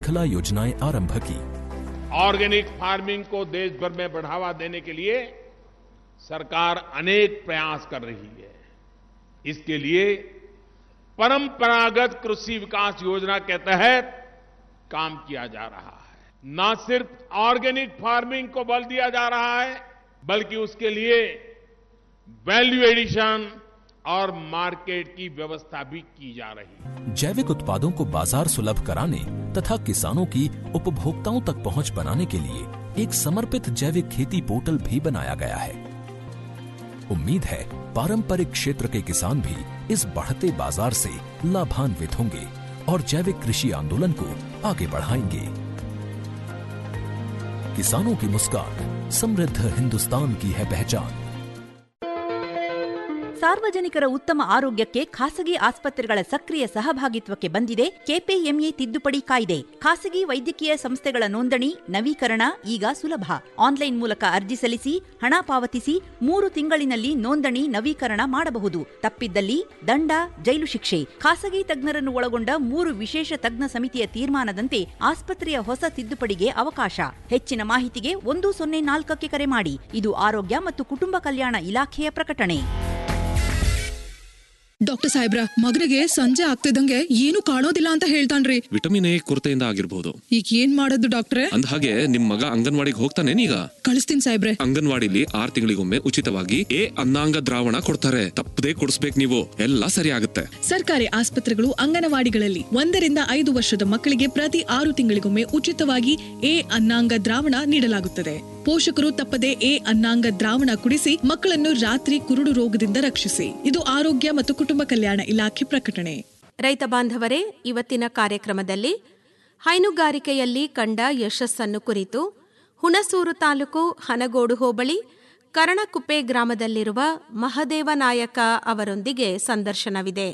श्रृंखला योजनाएं आरंभ की ऑर्गेनिक फार्मिंग को देश भर में बढ़ावा देने के लिए सरकार अनेक प्रयास कर रही है इसके लिए परंपरागत कृषि विकास योजना के तहत काम किया जा रहा है न सिर्फ ऑर्गेनिक फार्मिंग को बल दिया जा रहा है बल्कि उसके लिए वैल्यू एडिशन और मार्केट की व्यवस्था भी की जा रही है जैविक उत्पादों को बाजार सुलभ कराने तथा किसानों की उपभोक्ताओं तक पहुंच बनाने के लिए एक समर्पित जैविक खेती पोर्टल भी बनाया गया है उम्मीद है पारंपरिक क्षेत्र के किसान भी इस बढ़ते बाजार से लाभान्वित होंगे और जैविक कृषि आंदोलन को आगे बढ़ाएंगे किसानों की मुस्कान समृद्ध हिंदुस्तान की है पहचान ಸಾರ್ವಜನಿಕರ ಉತ್ತಮ ಆರೋಗ್ಯಕ್ಕೆ ಖಾಸಗಿ ಆಸ್ಪತ್ರೆಗಳ ಸಕ್ರಿಯ ಸಹಭಾಗಿತ್ವಕ್ಕೆ ಬಂದಿದೆ ಕೆಪಿಎಂಇ ತಿದ್ದುಪಡಿ ಕಾಯ್ದೆ ಖಾಸಗಿ ವೈದ್ಯಕೀಯ ಸಂಸ್ಥೆಗಳ ನೋಂದಣಿ ನವೀಕರಣ ಈಗ ಸುಲಭ ಆನ್ಲೈನ್ ಮೂಲಕ ಅರ್ಜಿ ಸಲ್ಲಿಸಿ ಹಣ ಪಾವತಿಸಿ ಮೂರು ತಿಂಗಳಿನಲ್ಲಿ ನೋಂದಣಿ ನವೀಕರಣ ಮಾಡಬಹುದು ತಪ್ಪಿದ್ದಲ್ಲಿ ದಂಡ ಜೈಲು ಶಿಕ್ಷೆ ಖಾಸಗಿ ತಜ್ಞರನ್ನು ಒಳಗೊಂಡ ಮೂರು ವಿಶೇಷ ತಜ್ಞ ಸಮಿತಿಯ ತೀರ್ಮಾನದಂತೆ ಆಸ್ಪತ್ರೆಯ ಹೊಸ ತಿದ್ದುಪಡಿಗೆ ಅವಕಾಶ ಹೆಚ್ಚಿನ ಮಾಹಿತಿಗೆ ಒಂದು ಸೊನ್ನೆ ನಾಲ್ಕಕ್ಕೆ ಕರೆ ಮಾಡಿ ಇದು ಆರೋಗ್ಯ ಮತ್ತು ಕುಟುಂಬ ಕಲ್ಯಾಣ ಇಲಾಖೆಯ ಪ್ರಕಟಣೆ ಡಾಕ್ಟರ್ ಸಾಹೇಬ್ರ ಮಗನಿಗೆ ಸಂಜೆ ಆಗ್ತಿದಂಗೆ ಏನು ಕಾಣೋದಿಲ್ಲ ಅಂತ ಹೇಳ್ತಾನ್ರಿ ವಿಟಮಿನ್ ಎ ಕೊರತೆಯಿಂದ ಆಗಿರ್ಬೋದು ಈಗ ಏನ್ ಮಾಡೋದು ಡಾಕ್ಟ್ರೆ ಅಂದ ಹಾಗೆ ನಿಮ್ ಮಗ ಅಂಗನವಾಡಿಗೆ ಹೋಗ್ತಾನೇನೀಗ ಕಳಿಸ್ತೀನಿ ಸಾಹೇಬ್ರೆ ಅಂಗನವಾಡಿಲಿ ಆರ್ ತಿಂಗಳಿಗೊಮ್ಮೆ ಉಚಿತವಾಗಿ ಎ ಅನ್ನಾಂಗ ದ್ರಾವಣ ಕೊಡ್ತಾರೆ ತಪ್ಪದೇ ಕೊಡಿಸ್ಬೇಕು ನೀವು ಎಲ್ಲ ಸರಿ ಆಗುತ್ತೆ ಸರ್ಕಾರಿ ಆಸ್ಪತ್ರೆಗಳು ಅಂಗನವಾಡಿಗಳಲ್ಲಿ ಒಂದರಿಂದ ಐದು ವರ್ಷದ ಮಕ್ಕಳಿಗೆ ಪ್ರತಿ ಆರು ತಿಂಗಳಿಗೊಮ್ಮೆ ಉಚಿತವಾಗಿ ಎ ಅನ್ನಾಂಗ ದ್ರಾವಣ ನೀಡಲಾಗುತ್ತದೆ ಪೋಷಕರು ತಪ್ಪದೆ ಎ ಅನ್ನಾಂಗ ದ್ರಾವಣ ಕುಡಿಸಿ ಮಕ್ಕಳನ್ನು ರಾತ್ರಿ ಕುರುಡು ರೋಗದಿಂದ ರಕ್ಷಿಸಿ ಇದು ಆರೋಗ್ಯ ಮತ್ತು ಕುಟುಂಬ ಕಲ್ಯಾಣ ಇಲಾಖೆ ಪ್ರಕಟಣೆ ರೈತ ಬಾಂಧವರೇ ಇವತ್ತಿನ ಕಾರ್ಯಕ್ರಮದಲ್ಲಿ ಹೈನುಗಾರಿಕೆಯಲ್ಲಿ ಕಂಡ ಯಶಸ್ಸನ್ನು ಕುರಿತು ಹುಣಸೂರು ತಾಲೂಕು ಹನಗೋಡು ಹೋಬಳಿ ಕರಣಕುಪ್ಪೆ ಗ್ರಾಮದಲ್ಲಿರುವ ಮಹದೇವ ನಾಯಕ ಅವರೊಂದಿಗೆ ಸಂದರ್ಶನವಿದೆ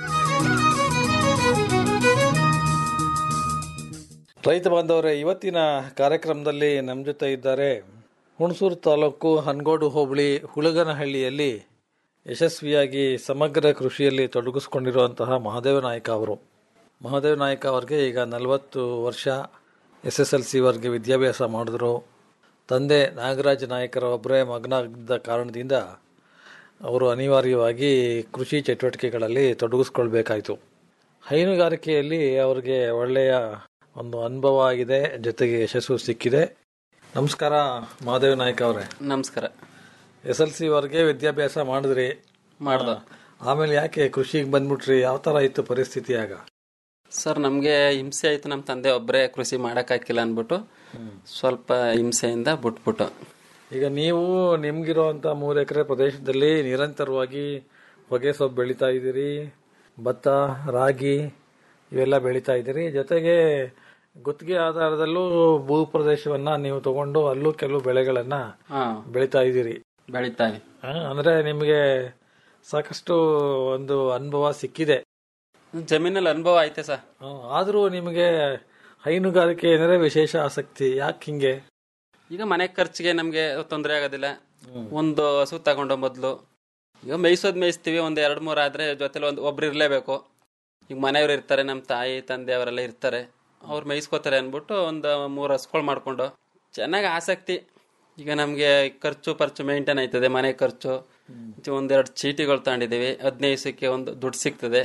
ರೈತ ಬಾಂಧವರೇ ಇವತ್ತಿನ ಕಾರ್ಯಕ್ರಮದಲ್ಲಿ ನಮ್ಮ ಜೊತೆ ಇದ್ದಾರೆ ಹುಣಸೂರು ತಾಲೂಕು ಹನ್ಗೋಡು ಹೋಬಳಿ ಹುಳಗನಹಳ್ಳಿಯಲ್ಲಿ ಯಶಸ್ವಿಯಾಗಿ ಸಮಗ್ರ ಕೃಷಿಯಲ್ಲಿ ತೊಡಗಿಸ್ಕೊಂಡಿರುವಂತಹ ಮಹಾದೇವ ನಾಯಕ ಅವರು ಮಹಾದೇವ ನಾಯಕ ಅವರಿಗೆ ಈಗ ನಲವತ್ತು ವರ್ಷ ಎಸ್ ಎಸ್ ಎಲ್ ಸಿವರೆಗೆ ವಿದ್ಯಾಭ್ಯಾಸ ಮಾಡಿದ್ರು ತಂದೆ ನಾಗರಾಜ ನಾಯಕರ ಒಬ್ಬರೇ ಮಗನಾಗಿದ್ದ ಕಾರಣದಿಂದ ಅವರು ಅನಿವಾರ್ಯವಾಗಿ ಕೃಷಿ ಚಟುವಟಿಕೆಗಳಲ್ಲಿ ತೊಡಗಿಸ್ಕೊಳ್ಬೇಕಾಯಿತು ಹೈನುಗಾರಿಕೆಯಲ್ಲಿ ಅವರಿಗೆ ಒಳ್ಳೆಯ ಒಂದು ಅನುಭವ ಆಗಿದೆ ಜೊತೆಗೆ ಯಶಸ್ಸು ಸಿಕ್ಕಿದೆ ನಮಸ್ಕಾರ ಮಹಾದೇವ ನಾಯಕ ಅವರೇ ನಮಸ್ಕಾರ ಎಸ್ ಎಲ್ ಸಿ ವರೆಗೆ ವಿದ್ಯಾಭ್ಯಾಸ ಮಾಡಿದ್ರಿ ಮಾಡ್ದ ಆಮೇಲೆ ಯಾಕೆ ಕೃಷಿಗೆ ಬಂದ್ಬಿಟ್ರಿ ಯಾವ ತರ ಇತ್ತು ಪರಿಸ್ಥಿತಿ ಆಗ ಸರ್ ನಮಗೆ ಹಿಂಸೆ ಆಯ್ತು ನಮ್ಮ ತಂದೆ ಒಬ್ಬರೇ ಕೃಷಿ ಮಾಡೋಕ್ಕಾಗಿಲ್ಲ ಅಂದ್ಬಿಟ್ಟು ಸ್ವಲ್ಪ ಹಿಂಸೆಯಿಂದ ಬಿಟ್ಬಿಟ್ಟು ಈಗ ನೀವು ನಿಮ್ಗಿರುವಂತ ಮೂರು ಎಕರೆ ಪ್ರದೇಶದಲ್ಲಿ ನಿರಂತರವಾಗಿ ಹೊಗೆ ಸೊಪ್ಪು ಬೆಳೀತಾ ಇದ್ದೀರಿ ಭತ್ತ ರಾಗಿ ಇವೆಲ್ಲ ಬೆಳೀತಾ ಇದ್ದೀರಿ ಜೊತೆಗೆ ಗುತ್ತಿಗೆ ಆಧಾರದಲ್ಲೂ ಭೂ ಪ್ರದೇಶವನ್ನ ನೀವು ತಗೊಂಡು ಅಲ್ಲೂ ಕೆಲವು ಬೆಳೆಗಳನ್ನ ಹಾ ಬೆಳೀತಾ ಇದ್ದೀರಿ ಬೆಳಿತಾವೆ ಆ, ಅಂದ್ರೆ ನಿಮಗೆ ಸಾಕಷ್ಟು ಒಂದು ಅನುಭವ ಸಿಕ್ಕಿದೆ ಜಮೀನಲ್ಲಿ ಅನುಭವ ಐತೆ ಸರ್ ಆ, ಆದ್ರೂ ನಿಮಗೆ ಹೈನುಗಾರಿಕೆ ಅಂದರೆ ವಿಶೇಷ ಆಸಕ್ತಿ ಯಾಕೆ ಹಿಂಗೆ ಈಗ ಮನೆ ಖರ್ಚಿಗೆ ನಮಗೆ ತೊಂದರೆ ಆಗೋದಿಲ್ಲ ಒಂದು ಹಸು ತಗೊಂಡು ಮೊದಲು ಈಗ ಮೇಯ್ಸೋದ್ ಮೇಯಿಸ್ತೀವಿ ಒಂದು ಎರಡು ಮೂರು ಆದ್ರೆ ಜೊತೆಲಿ ಒಂದು ಒಬ್ರು ಇರಲೇಬೇಕು ಈಗ ಮನೆಯವ್ರು ಇರ್ತಾರೆ ನಮ್ಮ ತಾಯಿ ತಂದೆ ಅವರೆಲ್ಲ ಇರ್ತಾರೆ ಅವ್ರು ಮೇಯಿಸ್ಕೋತಾರೆ ಅಂದ್ಬಿಟ್ಟು ಒಂದು ಮೂರು ಹಸ್ಗಳು ಮಾಡ್ಕೊಂಡು ಚೆನ್ನಾಗಿ ಆಸಕ್ತಿ ಈಗ ನಮಗೆ ಖರ್ಚು ಪರ್ಚು ಮೇಂಟೈನ್ ಆಯ್ತದೆ ಮನೆ ಖರ್ಚು ಮತ್ತೆ ಒಂದೆರಡು ಚೀಟಿಗಳು ತಗೊಂಡಿದ್ದೀವಿ ಹದಿನೈದು ಸಿಕ್ಕೆ ಒಂದು ದುಡ್ಡು ಸಿಗ್ತದೆ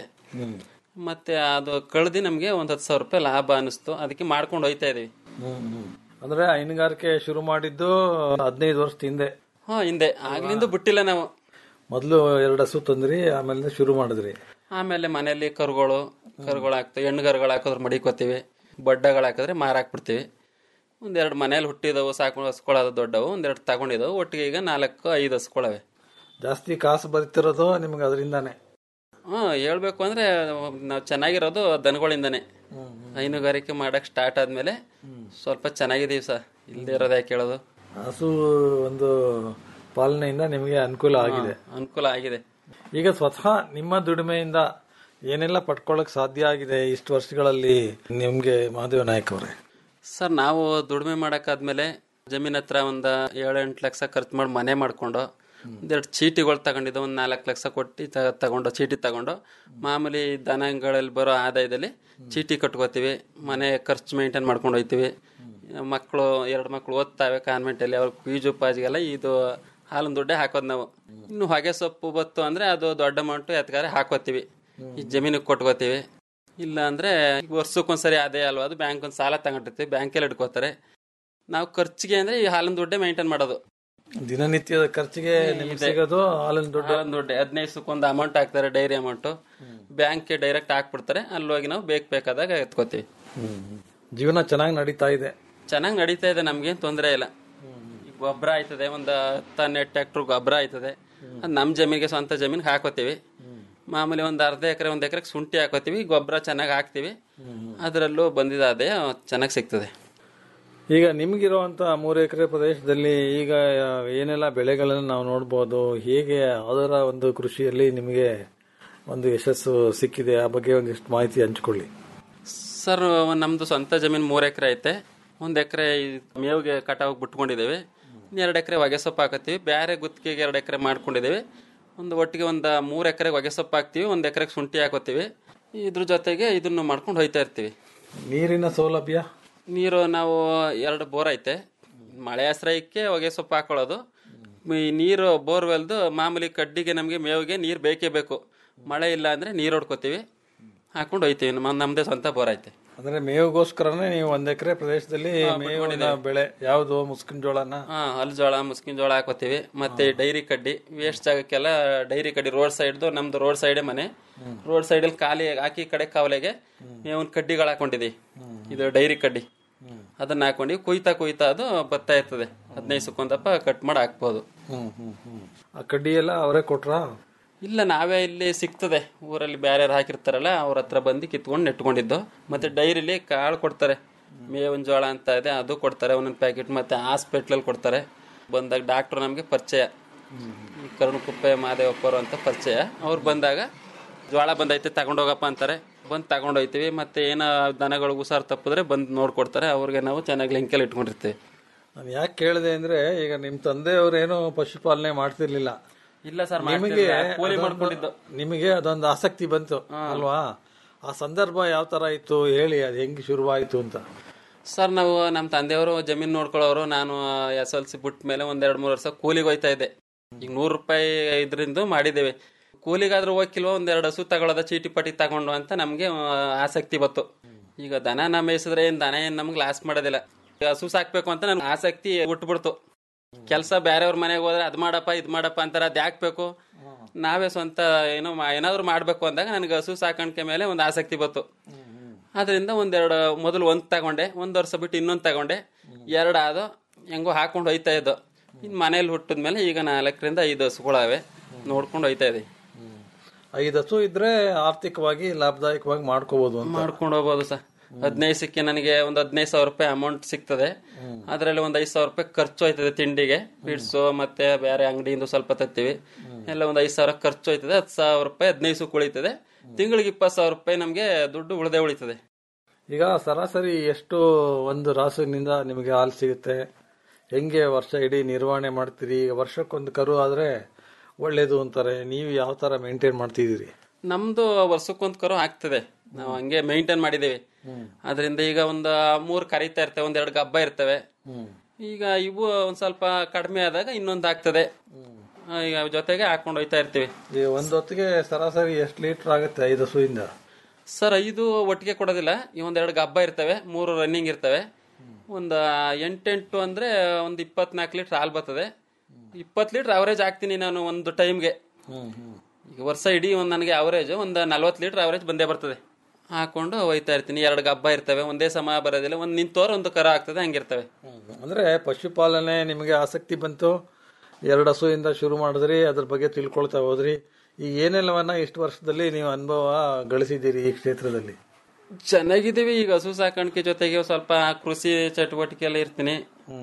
ಮತ್ತೆ ಅದು ಕಳ್ದು ನಮಗೆ ಒಂದು ಹತ್ತು ಸಾವಿರ ರೂಪಾಯಿ ಲಾಭ ಅನಿಸ್ತು ಅದಕ್ಕೆ ಮಾಡ್ಕೊಂಡು ಹೋಯ್ತಾ ಇದೀವಿ ಅಂದ್ರೆ ಹೈನುಗಾರಿಕೆ ಶುರು ಮಾಡಿದ್ದು ಹದಿನೈದು ವರ್ಷದ ಹಿಂದೆ ಹಾ ಹಿಂದೆ ಆಗ್ಲಿಂದ ಬಿಟ್ಟಿಲ್ಲ ನಾವು ಮೊದಲು ಎರಡು ಹಸು ತಂದ್ರಿ ಆಮೇಲೆ ಶುರು ಮಾಡಿದ್ರಿ ಆಮೇಲೆ ಮನೆಯಲ್ಲಿ ಕರುಗಳು ಕರುಗಳು ಹಾಕ್ತೇವೆ ಹೆಣ್ಣು ಕರುಗಳು ಹಾಕಿದ್ರೆ ಮಡಿಕೋತೀವಿ ಬಡ್ಡಗಳು ಹಾಕಿದ್ರೆ ಮಾರಾಕ್ಬಿಡ್ತೀವಿ ಒಂದೆರಡು ಮನೇಲಿ ಹುಟ್ಟಿದವು ಸಾಕು ಹಸ್ಕೊಳ್ಳೋದು ದೊಡ್ಡವು ಒಂದೆರಡು ತಗೊಂಡಿದ್ದವು ಒಟ್ಟಿಗೆ ಈಗ ನಾಲ್ಕು ಐದು ಹಸ್ಕೊಳ್ಳವೆ ಜಾಸ್ತಿ ಕಾಸು ಬರ್ತಿರೋದು ನಿಮ್ಗೆ ಅದರಿಂದಾನೆ ಹ್ಮ್ ಹೇಳ್ಬೇಕು ಅಂದ್ರೆ ನಾವು ಚೆನ್ನಾಗಿರೋದು ದನಗಳಿಂದಾನೆ ಹೈನುಗಾರಿಕೆ ಮಾಡಕ್ ಸ್ಟಾರ್ಟ್ ಆದ್ಮೇಲೆ ಸ್ವಲ್ಪ ಚೆನ್ನಾಗಿದೀವಿ ಸರ್ ಇಲ್ದೇ ಇರೋದು ಯಾಕೆ ಹೇಳೋದು ಹಸು ಒಂದು ಪಾಲನೆಯಿಂದ ನಿಮಗೆ ಅನುಕೂಲ ಆಗಿದೆ ಅನುಕೂಲ ಆಗಿದೆ ಈಗ ಸ್ವತಃ ನಿಮ್ಮ ದುಡಿಮೆಯಿಂದ ಏನೆಲ್ಲ ಪಡ್ಕೊಳ್ಳಕ್ ಸಾಧ್ಯ ಆಗಿದೆ ಇಷ್ಟು ವರ್ಷಗಳಲ್ಲಿ ನಿಮ್ಗೆ ಮಹಾದೇವ ನಾಯಕ್ ಅವರೇ ಸರ್ ನಾವು ದುಡಿಮೆ ಮಾಡಕ್ಕಾದ್ಮೇಲೆ ಜಮೀನ್ ಹತ್ರ ಒಂದ ಏಳು ಎಂಟು ಲಕ್ಷ ಖರ್ಚು ಮಾಡಿ ಮನೆ ಮಾಡ್ಕೊಂಡು ಒಂದೆರಡು ಚೀಟಿಗಳು ತಗೊಂಡಿದ್ದು ಒಂದು ನಾಲ್ಕು ಲಕ್ಷ ಕೊಟ್ಟು ತ- ತಗೊಂಡು ಚೀಟಿ ತಗೊಂಡು ಮಾಮೂಲಿ ದನಗಳಲ್ಲಿ ಬರೋ ಆದಾಯದಲ್ಲಿ ಚೀಟಿ ಕಟ್ಕೋತೀವಿ ಮನೆ ಖರ್ಚು ಮೇಂಟೈನ್ ಮಾಡ್ಕೊಂಡು ಹೋಗ್ತೀವಿ ಮಕ್ಕಳು ಎರಡು ಮಕ್ಕಳು ಓದ್ತಾವೆ ಕಾನ್ವೆಂಟಲ್ಲಿ ಅವ್ರ ಫೀಜು ಪಾಜಿಗೆಲ್ಲ ಇದು ಹಾಲಿನ ದುಡ್ಡೇ ಹಾಕೋದು ನಾವು ಇನ್ನು ಹೊಗೆ ಸೊಪ್ಪು ಬತ್ತು ಅಂದ್ರೆ ಅದು ದೊಡ್ಡ ಅಮೌಂಟು ಎತ್ಗಾರೆ ಹಾಕೋತೀವಿ ಈ ಜಮೀನಿಗೆ ಕೊಟ್ಕೋತೀವಿ ಇಲ್ಲ ಅಂದ್ರೆ ವರ್ಷಕ್ಕೊಂದ್ಸರಿ ಅದೇ ಅಲ್ವಾ ಅದು ಬ್ಯಾಂಕ್ ಒಂದು ಸಾಲ ತಗೊಂಡಿರ್ತೀವಿ ಬ್ಯಾಂಕಲ್ಲಿ ಇಟ್ಕೋತಾರೆ ನಾವು ಖರ್ಚಿಗೆ ಅಂದ್ರೆ ಈ ಹಾಲಿನ ದುಡ್ಡೇ ಮೇಂಟೈನ್ ಮಾಡೋದು ದಿನನಿತ್ಯದ ಖರ್ಚಿಗೆ ನಿಮ್ಗೆ ಸಿಗೋದು ಹಾಲಿನ ದುಡ್ಡು ಹಾಲಿನ ದುಡ್ಡು ಹದಿನೈದು ಸುಕ್ಕೊಂದು ಅಮೌಂಟ್ ಹಾಕ್ತಾರೆ ಡೈರಿ ಅಮೌಂಟ್ ಬ್ಯಾಂಕ್ಗೆ ಡೈರೆಕ್ಟ್ ಹಾಕ್ಬಿಡ್ತಾರೆ ಅಲ್ಲಿ ಹೋಗಿ ನಾವು ಬೇಕು ಬೇಕಾದಾಗ ಎತ್ಕೋತೀವಿ ಜೀವನ ಚೆನ್ನಾಗಿ ನಡೀತಾ ಇದೆ ಚೆನ್ನಾಗಿ ನಡೀತಾ ಇದೆ ನಮ್ಗೇನ್ ತೊಂದರೆ ಇಲ್ಲ ಈಗ ಗೊಬ್ಬರ ಆಯ್ತದೆ ಒಂದು ಹತ್ತು ಹನ್ನೆರಡು ಟ್ರ್ಯಾಕ್ಟರ್ ಗೊಬ್ಬರ ಆಯ್ತದೆ ಅದು ನಮ್ಮ ಜಮೀನಿಗೆ ಸ್ವಂತ ಜಮೀನಿಗೆ ಹಾಕೋತೀವಿ ಮಾಮೂಲಿ ಒಂದು ಅರ್ಧ ಎಕರೆ ಒಂದು ಎಕರೆಗೆ ಶುಂಠಿ ಹಾಕೋತೀವಿ ಗೊಬ್ಬರ ಚೆನ್ನಾಗಿ ಹಾಕ್ತೀವಿ ಅದರಲ್ಲೂ ಬಂದಿದ್ದ ಆದಾಯ ಚೆನ್ನಾಗಿ ಸಿಗ್ತದೆ ಈಗ ನಿಮ್ಗಿರುವಂತ ಮೂರು ಎಕರೆ ಪ್ರದೇಶದಲ್ಲಿ ಈಗ ಏನೆಲ್ಲ ಬೆಳೆಗಳನ್ನು ನಾವು ನೋಡ್ಬೋದು ಹೇಗೆ ಅದರ ಒಂದು ಕೃಷಿಯಲ್ಲಿ ನಿಮಗೆ ಒಂದು ಯಶಸ್ಸು ಸಿಕ್ಕಿದೆ ಆ ಬಗ್ಗೆ ಒಂದಿಷ್ಟು ಮಾಹಿತಿ ಹಂಚ್ಕೊಳ್ಳಿ ಸರ್ ನಮ್ದು ಸ್ವಂತ ಜಮೀನು ಮೂರು ಎಕರೆ ಐತೆ ಒಂದು ಎಕರೆ ಮೇವಿಗೆ ಕಟಾವು ಬಿಟ್ಕೊಂಡಿದ್ದೇವೆ ಎರಡು ಎಕರೆ ಹೊಗೆ ಸೊಪ್ಪು ಹಾಕತ್ತೀವಿ ಬೇರೆ ಗುತ್ತಿಗೆಗೆ ಎರಡು ಎಕರೆ ಮಾಡ್ಕೊಂಡಿದ್ದೇವೆ ಒಂದು ಒಟ್ಟಿಗೆ ಒಂದು ಮೂರು ಎಕರೆಗೆ ಹೊಗೆ ಸೊಪ್ಪು ಹಾಕ್ತೀವಿ ಒಂದು ಎಕರೆಗೆ ಶುಂಠಿ ಹಾಕೋತೀವಿ ಇದ್ರ ಜೊತೆಗೆ ಇದನ್ನು ಮಾಡ್ಕೊಂಡು ಹೋಯ್ತಾ ಇರ್ತೀವಿ ನೀರಿನ ಸೌಲಭ್ಯ ನೀರು ನಾವು ಎರಡು ಬೋರ್ ಐತೆ ಮಳೆ ಆಶ್ರಯಕ್ಕೆ ಹೊಗೆ ಸೊಪ್ಪು ಹಾಕೊಳ್ಳೋದು ಈ ನೀರು ಬೋರ್ವೆಲ್ದು ಮಾಮೂಲಿ ಕಡ್ಡಿಗೆ ನಮಗೆ ಮೇವಿಗೆ ನೀರು ಬೇಕೇ ಬೇಕು ಮಳೆ ಇಲ್ಲ ಅಂದ್ರೆ ನೀರು ಹೊಡ್ಕೋತೀವಿ ಹಾಕೊಂಡು ಹೋಯ್ತೀವಿ ನಮ್ಮ ನಮ್ಮದೇ ಸ್ವಂತ ಬೋರ್ ಐತೆ ಅಂದ್ರೆ ಮೇವಿಗೋಸ್ಕರನೇ ನೀವು ಒಂದ್ ಎಕರೆ ಪ್ರದೇಶದಲ್ಲಿ ಮೇವಿನ ಬೆಳೆ ಯಾವುದು ಮುಸ್ಕಿನ ಜೋಳನ ಹಾ ಹಲ್ ಜೋಳ ಮುಸ್ಕಿನ ಜೋಳ ಹಾಕೋತೀವಿ ಮತ್ತೆ ಡೈರಿ ಕಡ್ಡಿ ವೇಸ್ಟ್ ಜಾಗಕ್ಕೆಲ್ಲ ಡೈರಿ ಕಡ್ಡಿ ರೋಡ್ ಸೈಡ್ದು ನಮ್ದು ರೋಡ್ ಸೈಡೇ ಮನೆ ರೋಡ್ ಸೈಡಲ್ಲಿ ಖಾಲಿ ಹಾಕಿ ಕಡೆ ಕಾವಲೆಗೆ ಮೇವಿನ ಕಡ್ಡಿಗಳು ಹಾಕೊಂಡಿದೀವಿ ಇದು ಡೈರಿ ಕಡ್ಡಿ ಅದನ್ನ ಹಾಕೊಂಡು ಕುಯ್ತಾ ಕುಯ್ತಾ ಅದು ಬರ್ತಾ ಇರ್ತದೆ ಹದಿನೈದು ಸುಕ್ಕೊಂದಪ್ಪ ಕಟ್ ಮಾಡಿ ಹಾಕ್ಬೋದು ಹ್ಮ್ ಹ್ಮ್ ಹ್ಮ್ ಆ ಕಡ್ಡಿ ಎಲ್ಲ ಅವರೇ ಕೊಟ್ರಾ ಇಲ್ಲ ನಾವೇ ಇಲ್ಲಿ ಸಿಗ್ತದೆ ಊರಲ್ಲಿ ಬೇರೆ ಹಾಕಿರ್ತಾರಲ್ಲ ಅವ್ರ ಹತ್ರ ಬಂದು ಕಿತ್ಕೊಂಡು ನೆಟ್ಕೊಂಡಿದ್ದು ಮತ್ತೆ ಡೈರಿಲಿ ಕಾಳು ಕೊಡ್ತಾರೆ ಮೇವಿನ ಜೋಳ ಅಂತ ಇದೆ ಅದು ಕೊಡ್ತಾರೆ ಒಂದೊಂದು ಪ್ಯಾಕೆಟ್ ಮತ್ತೆ ಹಾಸ್ಪಿಟ್ಲಲ್ಲಿ ಕೊಡ್ತಾರೆ ಬಂದಾಗ ಡಾಕ್ಟ್ರು ನಮಗೆ ಪರಿಚಯ ಈ ಕರುಣಕುಪ್ಪೆ ಮಾದೇವಪ್ಪರು ಅಂತ ಪರಿಚಯ ಅವ್ರು ಬಂದಾಗ ಜೋಳ ಬಂದೈತೆ ತಗೊಂಡೋಗಪ್ಪ ಅಂತಾರೆ ಬಂದು ತಗೊಂಡೋಗ್ತೀವಿ ಮತ್ತೆ ಏನೋ ದನಗಳು ಹುಷಾರು ತಪ್ಪಿದ್ರೆ ಬಂದು ನೋಡ್ಕೊಡ್ತಾರೆ ಅವ್ರಿಗೆ ನಾವು ಚೆನ್ನಾಗಿ ಲಿಂಕಲ್ಲಿ ಇಟ್ಕೊಂಡಿರ್ತೀವಿ ನಾನು ಯಾಕೆ ಕೇಳಿದೆ ಅಂದ್ರೆ ಈಗ ನಿಮ್ ತಂದೆಯವ್ರೇನು ಪಶುಪಾಲನೆ ಮಾಡ್ತಿರ್ಲಿಲ್ಲ ಇಲ್ಲ ಸರ್ ನಿಮಗೆ ಕೂಲಿ ಅದೊಂದು- ಮಾಡ್ಕೊಂಡಿದ್ದು ನಿಮಗೆ ಅದೊಂದು ಆಸಕ್ತಿ ಬಂತು ಅಲ್ವಾ ಆ ಸಂದರ್ಭ ಯಾವ ತರ ಇತ್ತು ಹೇಳಿ ಅದು ಹೆಂಗ್ ಶುರುವಾಯ್ತು ಅಂತ ಸರ್ ನಾವು ನಮ್ಮ ತಂದೆಯವರು ಜಮೀನು ನೋಡ್ಕೊಳ್ಳೋರು ನಾನು ಎಸ್ ಎಲ್ ಸಿ ಬಿಟ್ಟ ಮೇಲೆ ಒಂದೆರಡು ಮೂರು ವರ್ಷ ಕೂಲಿಗೆ ಹೋಯ್ತಾ ಇದ್ದೆ ಈಗ ನೂರು ರೂಪಾಯಿ ಇದರಿಂದ ಮಾಡಿದ್ದೇವೆ ಕೂಲಿಗಾದ್ರೂ ಹೋಗಿಲ್ವ ಒಂದೆರಡು ಹಸು ತಗೊಳ್ಳೋದ ಚೀಟಿ ಪಟ್ಟಿ ತಗೊಂಡು ಅಂತ ನಮಗೆ ಆಸಕ್ತಿ ಬತ್ತು ಈಗ ದನ ಮೇಯಿಸಿದ್ರೆ ಏನ್ ದನ ಏನ್ ನಮ್ಗೆ ಲಾಸ್ ಮಾಡೋದಿಲ್ಲ ಈಗ ಹಸು ಸಾಕ್ಬೇಕು ಅಂತ ನನ್ಗೆ ಆಸಕ್ತಿ ಹುಟ್ಬಿಡ್ತು ಕೆಲಸ ಬೇರೆಯವ್ರ ಮನೆಗೆ ಹೋದ್ರೆ ಅದ್ ಮಾಡಪ್ಪ ಇದ್ ಮಾಡಪ್ಪ ಅಂತಾರೆ ಅದ್ ಯಾಕೆ ಬೇಕು ನಾವೇ ಸ್ವಂತ ಏನೋ ಮಾ- ಏನಾದ್ರು ಮಾಡ್ಬೇಕು ಅಂದಾಗ ನನಗೆ ಹಸು ಸಾಕಾಣಿಕೆ ಮೇಲೆ ಒಂದು ಆಸಕ್ತಿ ಬತ್ತು ಅದರಿಂದ ಒಂದೆರಡು ಮೊದಲು ಒಂದ್ ತಗೊಂಡೆ ಒಂದ್ ವರ್ಷ ಬಿಟ್ಟು ಇನ್ನೊಂದ್ ತಗೊಂಡೆ ಎರಡು ಆದು ಹೆಂಗೋ ಹಾಕೊಂಡು ಹೋಯ್ತಾ ಇದ್ದು ಇನ್ ಮನೇಲಿ ಹುಟ್ಟಿದ್ಮೇಲೆ ಈಗ ನಾಲ್ಕರಿಂದ ಐದು ಹಸುಗಳವೆ ನೋಡ್ಕೊಂಡು ಹೋಯ್ತಾ ಇದೆ ಐದು ಹಸು ಇದ್ರೆ ಆರ್ಥಿಕವಾಗಿ ಲಾಭದಾಯಕವಾಗಿ ಮಾಡ್ಕೋಬಹುದು ಅಂತ ಮಾಡ್ಕೊಂಡು ಹೋಗ್ಬೋದು ಸರ್ ಹದಿನೈದು ಸಿಕ್ಕಿ ನನಗೆ ಒಂದು ಹದಿನೈದು ಸಾವಿರ ರೂಪಾಯಿ ಅಮೌಂಟ್ ಸಿಗ್ತದೆ ಅದರಲ್ಲಿ ಒಂದು ಐದು ಸಾವಿರ ರೂಪಾಯಿ ಖರ್ಚು ಹೋಯ್ತದೆ ತಿಂಡಿಗೆ ಬಿಡ್ಸು ಮತ್ತೆ ಬೇರೆ ಅಂಗಡಿಯಿಂದ ಸ್ವಲ್ಪ ತತ್ತೀವಿ ಎಲ್ಲ ಒಂದು ಐದು ಸಾವಿರ ಖರ್ಚು ಹೋಯ್ತದೆ ಹತ್ತು ಸಾವಿರ ರೂಪಾಯಿ ಹದಿನೈದು ಸುಕ್ ಉಳಿತದೆ ತಿಂಗಳಿಗೆ ಇಪ್ಪತ್ತು ಸಾವಿರ ರೂಪಾಯಿ ನಮಗೆ ದುಡ್ಡು ಉಳಿದೇ ಉಳಿತದೆ ಈಗ ಸರಾಸರಿ ಎಷ್ಟು ಒಂದು ರಾಸುವಿನಿಂದ ನಿಮಗೆ ಹಾಲು ಸಿಗುತ್ತೆ ಹೆಂಗೆ ವರ್ಷ ಇಡೀ ನಿರ್ವಹಣೆ ಮಾಡ್ತೀರಿ ಈಗ ವರ್ಷಕ್ಕೊಂದು ಕರು ಆದ್ರೆ ಒಳ್ಳೇದು ಅಂತಾರೆ ನೀವು ಯಾವ ತರ ಮೇಂಟೈನ್ ಮಾಡ್ತಿದ್ದೀರಿ ನಮ್ದು ವರ್ಷಕ್ಕೊಂದ್ ಕರು ಆಗ್ತದೆ ನಾವು ಹಂಗೆ ಮೇಂಟೈನ್ ಮಾಡಿದೀವಿ ಅದರಿಂದ ಈಗ ಒಂದು ಮೂರ್ ಕರೀತಾ ಇರ್ತವೆ ಒಂದ್ ಎರಡು ಗಬ್ಬ ಇರ್ತವೆ ಈಗ ಇವು ಒಂದ್ ಸ್ವಲ್ಪ ಕಡಿಮೆ ಆದಾಗ ಇನ್ನೊಂದ್ ಆಗ್ತದೆ ಆ, ಈಗ ಜೊತೆಗೆ ಹಾಕೊಂಡು ಹೋಯ್ತಾ ಇರ್ತೀವಿ ಈ ಒಂದು ಹೊತ್ತಿಗೆ ಸರಾಸರಿ ಎಷ್ಟು ಲೀಟರ್ ಆಗುತ್ತೆ ಐದು ಹಸುವಿಂದ ಸರ್ ಐದು ಒಟ್ಟಿಗೆ ಕೊಡೋದಿಲ್ಲ ಈ ಒಂದೆರಡು ಗಬ್ಬ ಇರ್ತವೆ ಮೂರು ರನ್ನಿಂಗ್ ಇರ್ತವೆ ಒಂದು ಎಂಟೆಂಟು ಅಂದ್ರೆ ಒಂದು ಇಪ್ಪತ್ನಾಲ್ಕು ಲೀಟರ್ ಹಾಲು ಬರ್ತದೆ ಇಪ್ಪತ್ತು ಲೀಟರ್ ಅವರೇಜ್ ಹಾಕ್ತೀನಿ ನಾನು ಒಂದು ಟೈಮ್ಗೆ ಈಗ ವರ್ಷ ಇಡೀ ಒಂದು ನನಗೆ ಅವರೇಜ್ ಒಂದು ನಲ್ವತ್ತು ಲೀಟರ್ ಅವರೇಜ್ ಬಂದೇ ಬರ್ತದೆ ಹಾಕೊಂಡು ಹೋಯ್ತಾ ಇರ್ತೀನಿ ಎರಡು ಗಬ್ಬ ಇರ್ತವೆ ಒಂದೇ ಸಮ ಬರೋದಿಲ್ಲ ಒಂದು ನಿಂತೋರ್ ಒಂದು ಕರ ಆಗ್ತದೆ ಹಂಗಿರ್ತವೆ ಅಂದ್ರೆ ಪಶುಪಾಲನೆ ನಿಮಗೆ ಆಸಕ್ತಿ ಬಂತು ಎರಡು ಹಸುವಿಂದ ಶುರು ಮಾಡಿದ್ರಿ ಅದ್ರ ಬಗ್ಗೆ ತಿಳ್ಕೊಳ್ತಾ ಹೋದ್ರಿ ಈಗ ಏನೆಲ್ಲವನ್ನ ಇಷ್ಟು ವರ್ಷದಲ್ಲಿ ನೀವು ಅನುಭವ ಗಳಿಸಿದ್ದೀರಿ ಈ ಕ್ಷೇತ್ರದಲ್ಲಿ ಚೆನ್ನಾಗಿದ್ದೀವಿ ಈಗ ಹಸು ಸಾಕಾಣಿಕೆ ಜೊತೆಗೆ ಸ್ವಲ್ಪ ಕೃಷಿ ಚಟುವಟಿಕೆಯಲ್ಲಿ ಇರ್ತೀನಿ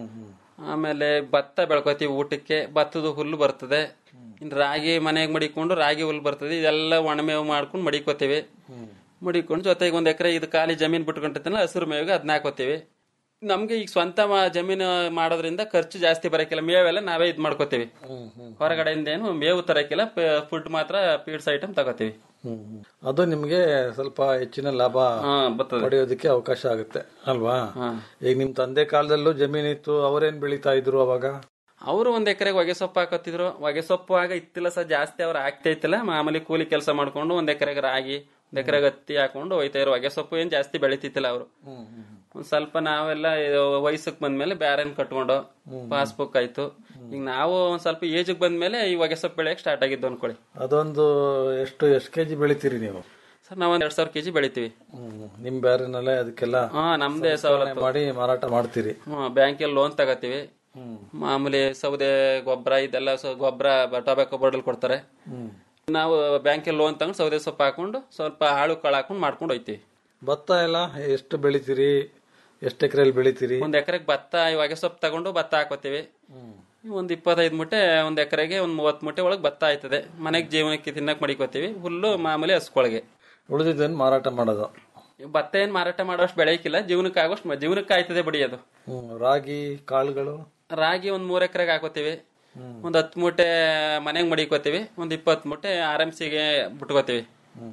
ಆಮೇಲೆ ಭತ್ತ ಬೆಳ್ಕೊತೀವಿ ಊಟಕ್ಕೆ ಭತ್ತದ ಹುಲ್ಲು ಬರ್ತದೆ ಇನ್ನು ರಾಗಿ ಮನೆಗೆ ಮಡಿಕೊಂಡು ರಾಗಿ ಹುಲ್ಲು ಬರ್ತದೆ ಇದೆಲ್ಲ ಒಣಮೇವು ಮಾಡ್ಕೊಂಡು ಮಡಿಕೋತೀವಿ ಮಡಿಕೊಂಡು ಜೊತೆಗೆ ಒಂದ್ ಎಕರೆ ಇದು ಖಾಲಿ ಜಮೀನ್ ಬಿಟ್ಕೊಂಡಿರ್ತಾನೆ ಹಸಿರು ಮೇವಿಗೆ ಅದನ್ನ ಹಾಕೋತೀವಿ ನಮ್ಗೆ ಈಗ ಸ್ವಂತ ಮ- ಜಮೀನು ಮಾಡೋದ್ರಿಂದ ಖರ್ಚು ಜಾಸ್ತಿ ಬರಕಿಲ್ಲ ಮೇವೆಲ್ಲ ನಾವೇ ಇದ್ ಮಾಡ್ಕೋತೀವಿ ಹೊರಗಡೆಯಿಂದ ಏನು ಮೇವು ತರಕಿಲ್ಲ ಫುಡ್ ಮಾತ್ರ ಪೀಡ್ಸ್ ಐಟಮ್ ತಗೋತೀವಿ ಹ್ಮ್ ಹ್ಮ್. ಅದು ನಿಮ್ಗೆ ಸ್ವಲ್ಪ ಹೆಚ್ಚಿನ ಲಾಭ ಹಾ ಬರ್ತದೆ ಪಡೆಯೋದಕ್ಕೆ ಅವಕಾಶ ಆಗುತ್ತೆ ಅಲ್ವಾ ಈಗ ನಿಮ್ ತಂದೆ ಕಾಲದಲ್ಲೂ ಜಮೀನಿತ್ತು ಅವರೇನ್ ಬೆಳೀತಾ ಇದ್ರು ಅವಾಗ ಅವರು ಒಂದ್ ಎಕರೆಗೆ ಹೊಗೆ ಸೊಪ್ಪು ಹಾಕತ್ತಿದ್ರು ಹೊಗೆ ಸೊಪ್ಪು ಆಗ ಇತ್ತಿಲ್ಲ ಸಹ ಜಾಸ್ತಿ ಅವ್ರು ಆಗ್ತಾ ಇತ್ತಿಲ್ಲ ಮಾಮೂಲಿ ಕೂಲಿ ಕೆಲಸ ಮಾಡ್ಕೊಂಡು ಒಂದ್ ಎಕರೆಗೆ ರಾಗಿ ಒಂದ್ ಎಕರೆಗೆ ಹತ್ತಿ ಹಾಕೊಂಡು ಹೋಯ್ತಾ ಇದ್ರು ಹೊಗೆ ಸೊಪ್ಪು ಏನ್ ಜಾಸ್ತಿ ಬೆಳಿತಿತ್ತಿಲ್ಲ ಅವರು ಒಂದ್ ಸ್ವಲ್ಪ ನಾವೆಲ್ಲ ವಯಸ್ಸಕ್ ಬಂದ್ಮೇಲೆ ಬ್ಯಾರನ್ ಕಟ್ಕೊಂಡು ಪಾಸ್ಬುಕ್ ಆಯ್ತು ಈಗ ನಾವು ಒಂದ್ ಸ್ವಲ್ಪ ಏಜ್ ಬಂದ್ಮೇಲೆ ಈ ಹೊಗೆ ಸೊಪ್ಪು ಬೆಳೆಯಕ್ ಸ್ಟಾರ್ಟ್ ಆಗಿದ್ದು ಅನ್ಕೊಳ್ಳಿ ಅದೊಂದು ಎಷ್ಟು ಎಷ್ಟು ಕೆಜಿ ಬೆಳಿತೀರಿ ನೀವು ಸರ್ ನಾವ್ ಒಂದ್ ಎರಡ್ ಸಾವಿರ ಕೆಜಿ ಬೆಳಿತೀವಿ ಹ್ಮ್. ನಿಮ್ ಬ್ಯಾರಿನಲ್ಲೇ ಅದಕ್ಕೆಲ್ಲ ಹಾ ನಮ್ದೇ ಸವಲತ್ತು ಮಾಡಿ ಮಾರಾಟ ಮಾಡ್ತೀರಿ ಬ್ಯಾಂಕಲ್ಲಿ ಲೋನ್ ತಗೋತೀವಿ ಮಾಮೂಲಿ ಸೌದೆ ಗೊಬ್ಬರ ಇದೆಲ್ಲ ಸ- ಗೊಬ್ಬರ ಟೊಬ್ಯಾಕೊ ಬೋರ್ಡಲ್ ಕೊಡ್ತಾರೆ ನಾವು ಬ್ಯಾಂಕಲ್ಲಿ ಲೋನ್ ತಗೊಂಡು ಸೌದೆ ಸೊಪ್ಪು ಹಾಕೊಂಡು ಸ್ವಲ್ಪ ಆಳು ಕಾಳು ಹಾಕೊಂಡು ಮಾಡ್ಕೊಂಡು ಹೋಯ್ತೀವಿ ಭತ್ತ ಎಲ್ಲ ಎಷ್ಟು ಬೆಳಿತೀರಿ ಎಷ್ಟು ಎಕರೆಯಲ್ಲಿ ಬೆಳಿತೀರಿ ಒಂದ್ ಎಕರೆಗೆ ಭತ್ತ ಇವಾಗ ಸೊಪ್ಪು ತಗೊಂಡು ಭತ್ತ ಹಾಕೋತೀವಿ ಒಂದ್ ಇಪ್ಪತ್ತೈದು ಮೂಟೆ ಒಂದ್ ಎಕರೆಗೆ ಒಂದ್ ಮೂವತ್ ಮೂಟೆ ಒಳಗೆ ಭತ್ತ ಆಯ್ತದೆ ಮನೆಗೆ ಜೀವನಕ್ಕೆ ತಿನ್ನಕ್ ಮಡಿಕೋತೀವಿ ಹುಲ್ಲು ಮಾಮೂಲಿ ಹಸ್ಕೊಳಗೆ ಉಳಿದಿದ್ದನ್ನು ಮಾರಾಟ ಮಾಡೋದು ಭತ್ತ ಏನ್ ಮಾರಾಟ ಮಾಡೋಷ್ಟು ಬೆಳೆಯಕ್ಕಿಲ್ಲ ಜೀವನಕ್ಕೆ ಆಗೋಷ್ಟು ಮ- ಜೀವನಕ್ಕೆ ಆಯ್ತದೆ ಬಡಿ ಅದು ಹ್ಮ್. ರಾಗಿ ಕಾಳುಗಳು ರಾಗಿ ಒಂದ್ ಮೂರ್ ಎಕರೆಗೆ ಹಾಕೋತೀವಿ ಒಂದ್ ಹತ್ತು ಮೂಟೆ ಮನೆಗೆ ಮಡಿಕೋತೀವಿ ಒಂದ್ ಇಪ್ಪತ್ ಮೂಟೆ ಆರ್ ಎಂ ಸಿಗೆ ಬಿಟ್ಕೋತೀವಿ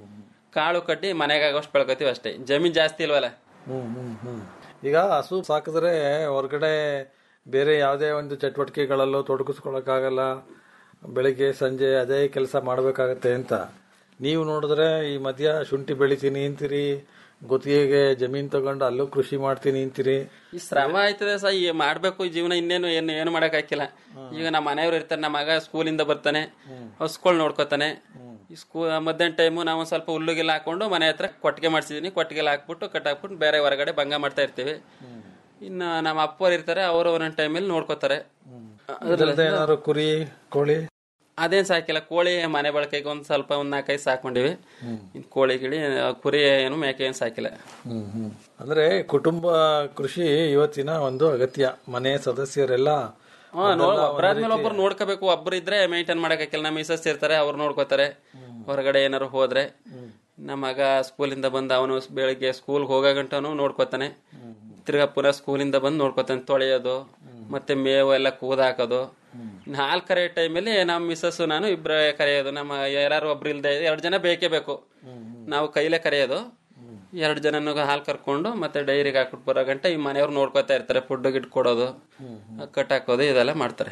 ಕಾಳು ಕಟ್ಟಿ ಮನೆಗೆ ಆಗೋಷ್ಟು ಬೆಳ್ಕೋತೀವಿ ಅಷ್ಟೇ ಜಮೀನ್ ಜಾಸ್ತಿ ಇಲ್ವಲ್ಲ ಹ್ಮ್ ಹ್ಮ್ ಹ್ಮ್ ಈಗ ಹಸು ಸಾಕಿದ್ರೆ ಹೊರಗಡೆ ಬೇರೆ ಯಾವುದೇ ಒಂದು ಚಟುವಟಿಕೆಗಳಲ್ಲೂ ತೊಡಗಿಸ್ಕೊಳಕ್ಕಾಗಲ್ಲ ಬೆಳಿಗ್ಗೆ ಸಂಜೆ ಅದೇ ಕೆಲಸ ಮಾಡಬೇಕಾಗತ್ತೆ ಅಂತ ನೀವು ನೋಡಿದ್ರೆ ಈ ಮಧ್ಯ ಶುಂಠಿ ಬೆಳಿತೀನಿ ಅಂತೀರಿ ಗುತ್ತಿಗೆಗೆ ಜಮೀನ್ ತಗೊಂಡು ಅಲ್ಲೂ ಕೃಷಿ ಮಾಡ್ತೀನಿ ಅಂತೀರಿ ಈ ಶ್ರಮ ಆಯ್ತದೆ ಸಹ ಈ ಮಾಡ್ಬೇಕು ಈ ಜೀವನ ಇನ್ನೇನು ಏನು ಏನು ಮಾಡಕ್ ಹಾಕಿಲ್ಲ ಈಗ ನಮ್ಮ ಮನೆಯವ್ರು ಇರ್ತಾರೆ ನಮ್ಮ ಮಗ ಸ್ಕೂಲಿಂದ ಬರ್ತಾನೆ ಹಸ್ಕೊಳ್ ನೋಡ್ಕೋತಾನೆ ಈ ಸ್ಕೂ ಮಧ್ಯಾಹ್ನ ಟೈಮು ನಾವು ಒಂದ್ ಸ್ವಲ್ಪ ಹುಲ್ಲುಗೆಲ್ಲ ಹಾಕೊಂಡು ಮನೆ ಹತ್ರ ಕೊಟ್ಟಿಗೆ ಮಾಡ್ಸಿದೀನಿ ಕೊಟ್ಟಿಗೆಲ್ಲ ಹಾಕ್ಬಿಟ್ಟು ಕಟ್ಟಾಕ್ಬಿಟ್ಟು ಬೇರೆ ಹೊರಗಡೆ ಭಂಗ ಮಾಡ್ತಾ ಇರ್ತೀವಿ ಇನ್ನ ನಮ್ಮ ಅಪ್ಪವ್ರು ಇರ್ತಾರೆ ಅವರು ಒಂದೊಂದ್ ಟೈಮಲ್ಲಿ ನೋಡ್ಕೋತಾರೆ ಇದಲ್ದೆ ಏನಾದ್ರು ಕುರಿ ಕೋಳಿ ಅದೇನ್ ಸಾಕಿಲ್ಲ ಕೋಳಿ ಮನೆ ಬಳಕೆಗೆ ಒಂದ್ ಸ್ವಲ್ಪ ಒಂದ್ ನಾಲ್ಕೈದು ಸಾಕೊಂಡಿವಿ ಇನ್ ಕೋಳಿ ಗಿಳಿ ಕುರಿ ಏನು ಮೇಕೆ ಏನು ಸಾಕಿಲ್ಲ ಹ್ಮ್ ಹ್ಮ್ ಅಂದ್ರೆ ಕುಟುಂಬ ಕೃಷಿ ಇವತ್ತಿನ ಒಂದು ಅಗತ್ಯ ಮನೆ ಸದಸ್ಯರೆಲ್ಲ ಹಾ ನೋಡ್ ಒಬ್ಬರಾದ್ಮೇಲೆ ಒಬ್ರು ನೋಡ್ಕೋಬೇಕು ಒಬ್ರು ಇದ್ರೆ ಮೇಂಟೈನ್ ಮಾಡಕ್ಕಾಗಿಲ್ಲ ನಮ್ಮ ಮಿಸಸ್ ಇರ್ತಾರೆ ಅವ್ರು ನೋಡ್ಕೋತಾರೆ ಹೊರಗಡೆ ಏನಾರು ಹೋದ್ರೆ ನಮ್ಮ ಮಗ ಸ್ಕೂಲಿಂದ ಬಂದು ಅವನು ಬೆಳಿಗ್ಗೆ ಸ್ಕೂಲ್ ಹೋಗೋ ಗಂಟನು ನೋಡ್ಕೋತಾನೆ ತಿರ್ಗಾ ಪುನಃ ಸ್ಕೂಲಿಂದ ಬಂದು ನೋಡ್ಕೋತಾನೆ ತೊಳೆಯೋದು ಮತ್ತೆ ಮೇವು ಎಲ್ಲ ಕೂದ ಹಾಕೋದು ಇನ್ನು ಹಾಲ್ ಕರೆಯೋ ಟೈಮಲ್ಲಿ ನಮ್ಮ ಮಿಸಸ್ ನಾನು ಇಬ್ರ ಕರೆಯೋದು ನಮ್ಮ ಯಾರು ಒಬ್ರು ಇಲ್ದೆ ಎರಡು ಜನ ಬೇಕೇ ಬೇಕು ನಾವು ಕೈಲೇ ಕರೆಯೋದು ಎರಡು ಜನನು ಹಾಲು ಕರ್ಕೊಂಡು ಮತ್ತೆ ಡೈರಿಗೆ ಹಾಕ್ಬಿಟ್ಟು ಬರೋ ಗಂಟೆ ಈ ಮನೆಯವ್ರು ನೋಡ್ಕೋತಾ ಇರ್ತಾರೆ ಫುಡ್ ಗಿಡ್ ಕೊಡೋದು ಕಟ್ ಹಾಕೋದು ಇದೆಲ್ಲ ಮಾಡ್ತಾರೆ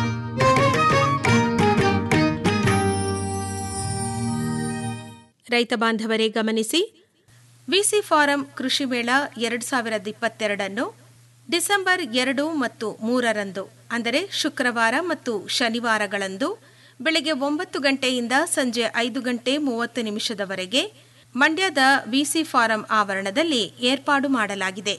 ರೈತ ಬಾಂಧವರೇ ಗಮನಿಸಿ ವಿಸಿ ಫಾರಂ ಕೃಷಿ ಮೇಳ ಎರಡು ಸಾವಿರದ ಇಪ್ಪತ್ತೆರಡನ್ನು ಡಿಸೆಂಬರ್ ಎರಡು ಮತ್ತು ಮೂರರಂದು ಅಂದರೆ ಶುಕ್ರವಾರ ಮತ್ತು ಶನಿವಾರಗಳಂದು ಬೆಳಗ್ಗೆ ಒಂಬತ್ತು ಗಂಟೆಯಿಂದ ಸಂಜೆ ಐದು ಗಂಟೆ ಮೂವತ್ತು ನಿಮಿಷದವರೆಗೆ ಮಂಡ್ಯದ ವಿಸಿ ಫಾರಂ ಆವರಣದಲ್ಲಿ ಏರ್ಪಾಡು ಮಾಡಲಾಗಿದೆ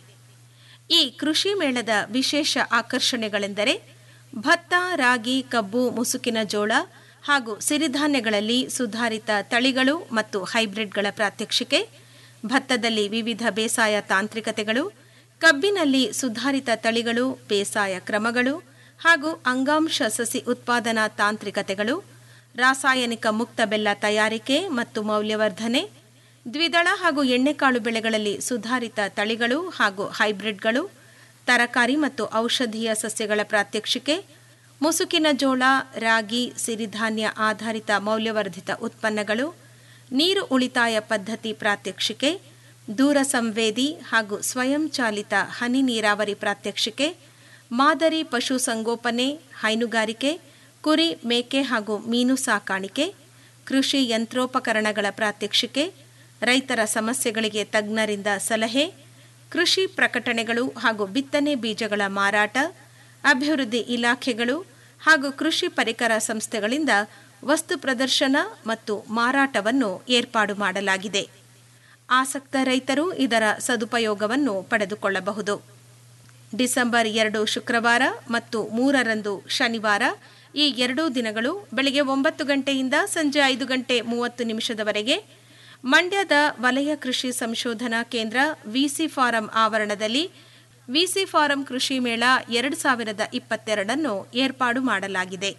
ಈ ಕೃಷಿ ಮೇಳದ ವಿಶೇಷ ಆಕರ್ಷಣೆಗಳೆಂದರೆ ಭತ್ತ ರಾಗಿ ಕಬ್ಬು ಮುಸುಕಿನ ಜೋಳ ಹಾಗೂ ಸಿರಿಧಾನ್ಯಗಳಲ್ಲಿ ಸುಧಾರಿತ ತಳಿಗಳು ಮತ್ತು ಹೈಬ್ರಿಡ್ಗಳ ಪ್ರಾತ್ಯಕ್ಷಿಕೆ ಭತ್ತದಲ್ಲಿ ವಿವಿಧ ಬೇಸಾಯ ತಾಂತ್ರಿಕತೆಗಳು ಕಬ್ಬಿನಲ್ಲಿ ಸುಧಾರಿತ ತಳಿಗಳು ಬೇಸಾಯ ಕ್ರಮಗಳು ಹಾಗೂ ಅಂಗಾಂಶ ಸಸಿ ಉತ್ಪಾದನಾ ತಾಂತ್ರಿಕತೆಗಳು ರಾಸಾಯನಿಕ ಮುಕ್ತ ಬೆಲ್ಲ ತಯಾರಿಕೆ ಮತ್ತು ಮೌಲ್ಯವರ್ಧನೆ ದ್ವಿದಳ ಹಾಗೂ ಎಣ್ಣೆಕಾಳು ಬೆಳೆಗಳಲ್ಲಿ ಸುಧಾರಿತ ತಳಿಗಳು ಹಾಗೂ ಹೈಬ್ರಿಡ್ಗಳು ತರಕಾರಿ ಮತ್ತು ಔಷಧೀಯ ಸಸ್ಯಗಳ ಪ್ರಾತ್ಯಕ್ಷಿಕೆ ಮುಸುಕಿನ ಜೋಳ ರಾಗಿ ಸಿರಿಧಾನ್ಯ ಆಧಾರಿತ ಮೌಲ್ಯವರ್ಧಿತ ಉತ್ಪನ್ನಗಳು ನೀರು ಉಳಿತಾಯ ಪದ್ಧತಿ ಪ್ರಾತ್ಯಕ್ಷಿಕೆ ದೂರ ಸಂವೇದಿ ಹಾಗೂ ಸ್ವಯಂಚಾಲಿತ ಹನಿ ನೀರಾವರಿ ಪ್ರಾತ್ಯಕ್ಷಿಕೆ ಮಾದರಿ ಪಶು ಸಂಗೋಪನೆ ಹೈನುಗಾರಿಕೆ ಕುರಿ ಮೇಕೆ ಹಾಗೂ ಮೀನು ಸಾಕಾಣಿಕೆ ಕೃಷಿ ಯಂತ್ರೋಪಕರಣಗಳ ಪ್ರಾತ್ಯಕ್ಷಿಕೆ ರೈತರ ಸಮಸ್ಯೆಗಳಿಗೆ ತಜ್ಞರಿಂದ ಸಲಹೆ ಕೃಷಿ ಪ್ರಕಟಣೆಗಳು ಹಾಗೂ ಬಿತ್ತನೆ ಬೀಜಗಳ ಮಾರಾಟ ಅಭಿವೃದ್ಧಿ ಇಲಾಖೆಗಳು ಹಾಗೂ ಕೃಷಿ ಪರಿಕರ ಸಂಸ್ಥೆಗಳಿಂದ ವಸ್ತು ಪ್ರದರ್ಶನ ಮತ್ತು ಮಾರಾಟವನ್ನು ಏರ್ಪಾಡು ಮಾಡಲಾಗಿದೆ ಆಸಕ್ತ ರೈತರು ಇದರ ಸದುಪಯೋಗವನ್ನು ಪಡೆದುಕೊಳ್ಳಬಹುದು ಡಿಸೆಂಬರ್ ಎರಡು ಶುಕ್ರವಾರ ಮತ್ತು ಮೂರರಂದು ಶನಿವಾರ ಈ ಎರಡೂ ದಿನಗಳು ಬೆಳಗ್ಗೆ ಒಂಬತ್ತು ಗಂಟೆಯಿಂದ ಸಂಜೆ ಐದು ಗಂಟೆ ಮೂವತ್ತು ನಿಮಿಷದವರೆಗೆ ಮಂಡ್ಯದ ವಲಯ ಕೃಷಿ ಸಂಶೋಧನಾ ಕೇಂದ್ರ ವಿಸಿ ಫಾರಂ ಆವರಣದಲ್ಲಿ ವಿಸಿ ಫಾರಂ ಕೃಷಿ ಮೇಳ ಎರಡು ಸಾವಿರದ ಇಪ್ಪತ್ತೆರಡನ್ನು ಏರ್ಪಾಡು ಮಾಡಲಾಗಿದೆ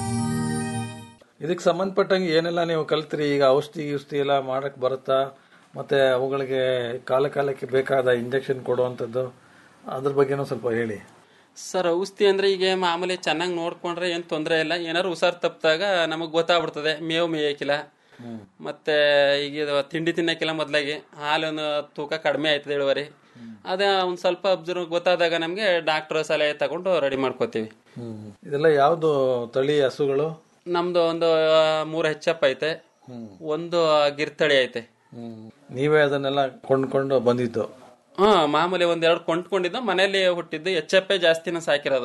ಇದಕ್ಕೆ ಸಂಬಂಧಪಟ್ಟಂಗೆ ಏನೆಲ್ಲ ನೀವು ಕಲ್ತ್ರಿ ಈಗ ಔಷಧಿ ಗಿಷ್ಧಿ ಎಲ್ಲ ಮಾಡಕ್ ಬರುತ್ತಾ ಮತ್ತೆ ಅವುಗಳಿಗೆ ಕಾಲ ಕಾಲಕ್ಕೆ ಬೇಕಾದ ಇಂಜೆಕ್ಷನ್ ಕೊಡುವಂಥದ್ದು ಅದ್ರ ಬಗ್ಗೆನೂ ಸ್ವಲ್ಪ ಹೇಳಿ ಸರ್ ಔಷಧಿ ಅಂದ್ರೆ ಈಗ ಮಾಮೂಲಿ ಚೆನ್ನಾಗಿ ನೋಡ್ಕೊಂಡ್ರೆ ಏನ್ ತೊಂದರೆ ಇಲ್ಲ ಏನಾದ್ರು ಹುಷಾರ್ ತಪ್ಪಿದಾಗ ನಮಗ್ ಗೊತ್ತಾಗ್ಬಿಡ್ತದೆ ಮೇವು ಮೇಯಕ್ಕಿಲ್ಲ ಮತ್ತೆ ಈಗ ಇದು ತಿಂಡಿ ತಿನ್ನಕ್ಕಿಲ್ಲ ಮೊದ್ಲಾಗಿ ಹಾಲಿನ ತೂಕ ಕಡಿಮೆ ಆಯ್ತದೆ ಇಳುವರಿ ಅದೇ ಒಂದ್ ಸ್ವಲ್ಪ ಅಬ್ಸರ್ವ್ ಗೊತ್ತಾದಾಗ ನಮ್ಗೆ ಡಾಕ್ಟರ್ ಸಲಹೆ ತಗೊಂಡು ರೆಡಿ ಮಾಡ್ಕೋತೀವಿ ಇದೆಲ್ಲ ಯಾವುದು ತಳಿ ಹಸುಗಳು ನಮ್ದು ಒಂದು ಮೂರು ಹೆಚ್ಚಪ್ಪ ಐತೆ ಒಂದು ಗಿರ್ತಳಿ ಐತೆ ನೀವೇ ಅದನ್ನೆಲ್ಲ ಕೊಂಡ್ಕೊಂಡು ಬಂದಿದ್ದು ಹಾ ಮಾಮೂಲಿ ಒಂದ್ ಎರಡು ಕೊಂಡ್ಕೊಂಡಿದ್ದು ಮನೇಲಿ ಹುಟ್ಟಿದ್ದು ಎಚ್ ಎಫ್ ಜಾಸ್ತಿನ ಸಾಕಿರೋದು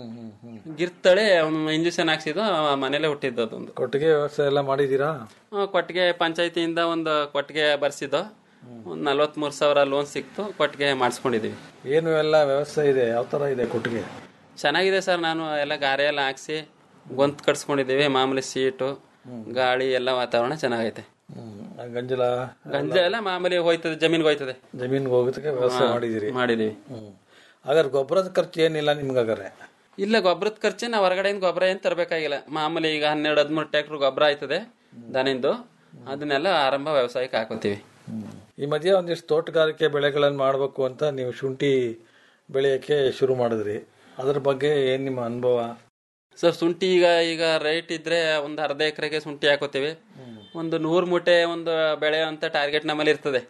ಗಿರ್ತಳೆ ಇಂಜೆಕ್ಷನ್ ಹಾಕ್ಸಿದ್ದು ಮನೇಲೆ ಹುಟ್ಟಿದ್ದು ಅದೊಂದು ಕೊಟ್ಟಿಗೆ ವ್ಯವಸ್ಥೆ ಎಲ್ಲ ಮಾಡಿದ್ದೀರಾ ಆ, ಕೊಟ್ಟಿಗೆ ಪಂಚಾಯತಿಯಿಂದ ಒಂದು ಕೊಟ್ಟಿಗೆ ಬರ್ಸಿದ್ದು ಒಂದ್ ನಲ್ವತ್ಮೂರು ಸಾವಿರ ಲೋನ್ ಸಿಕ್ತು ಕೊಟ್ಟಿಗೆ ಮಾಡಿಸ್ಕೊಂಡಿದೀವಿ ಏನು ಎಲ್ಲ ವ್ಯವಸ್ಥೆ ಇದೆ ಯಾವ ತರ ಇದೆ ಕೊಟ್ಟಿಗೆ ಚೆನ್ನಾಗಿದೆ ಸರ್ ನಾನು ಎಲ್ಲ ಗಾರೆ ಎಲ್ಲ ಹಾಕ್ಸಿ ಗೊಂತ್ ಕಟ್ಸ್ಕೊಂಡಿದೀವಿ ಮಾಮೂಲಿ ಸೀಟು ಗಾಳಿ ಎಲ್ಲ ವಾತಾವರಣ ಚೆನ್ನಾಗೈತೆ ಹ್ಮ್. ಗಂಜಲ ಗಂಜ ಎಲ್ಲ ಮಾಮೂಲಿ ಹೋಯ್ತದೆ ಜಮೀನ್ಗೆ ಹೋಯ್ತದೆ ಜಮೀನ್ಗೆ ಹೋಗೋದಕ್ಕೆ ವ್ಯವಸ್ಥೆ ಮಾಡಿದಿರಿ ಮಾಡಿದೀವಿ ಹ್ಮ್ ಹಾಗಾದ್ರೆ ಗೊಬ್ಬರದ ಖರ್ಚು ಏನಿಲ್ಲ ನಿಮ್ಗಾಗಾರೆ ಇಲ್ಲ ಗೊಬ್ಬರದ ಖರ್ಚು ನಾವು ಹೊರಗಡೆಯಿಂದ ಗೊಬ್ಬರ ಏನ್ ತರಬೇಕಾಗಿಲ್ಲ ಮಾಮೂಲಿ ಈಗ ಹನ್ನೆರಡು ಹದಿಮೂರು ಟ್ಯಾಕ್ಟರ್ ಗೊಬ್ಬರ ಆಯ್ತದೆ ದನಿಂದು ಅದನ್ನೆಲ್ಲ ಆರಂಭ ವ್ಯವಸಾಯಕ್ಕೆ ಹಾಕೋತೀವಿ ಈ ಮಧ್ಯೆ ಒಂದಿಷ್ಟು ತೋಟಗಾರಿಕೆ ಬೆಳೆಗಳನ್ನು ಮಾಡಬೇಕು ಅಂತ ನೀವು ಶುಂಠಿ ಬೆಳೆಯಕ್ಕೆ ಶುರು ಮಾಡಿದ್ರಿ ಅದ್ರ ಬಗ್ಗೆ ಏನ್ ನಿಮ್ಮ ಅನುಭವ ಸರ್ ಶುಂಠಿ ಈಗ ಈಗ ರೇಟ್ ಇದ್ರೆ ಒಂದು ಅರ್ಧ ಎಕರೆಗೆ ಶುಂಠಿ ಹಾಕೋತೀವಿ ಒಂದು ನೂರು ಮೂಟೆ ಒಂದು ಬೆಳೆ ಅಂತ ಟಾರ್ಗೆಟ್ ನಮ್ಮಲ್ಲಿ ಇರ್ತದೆ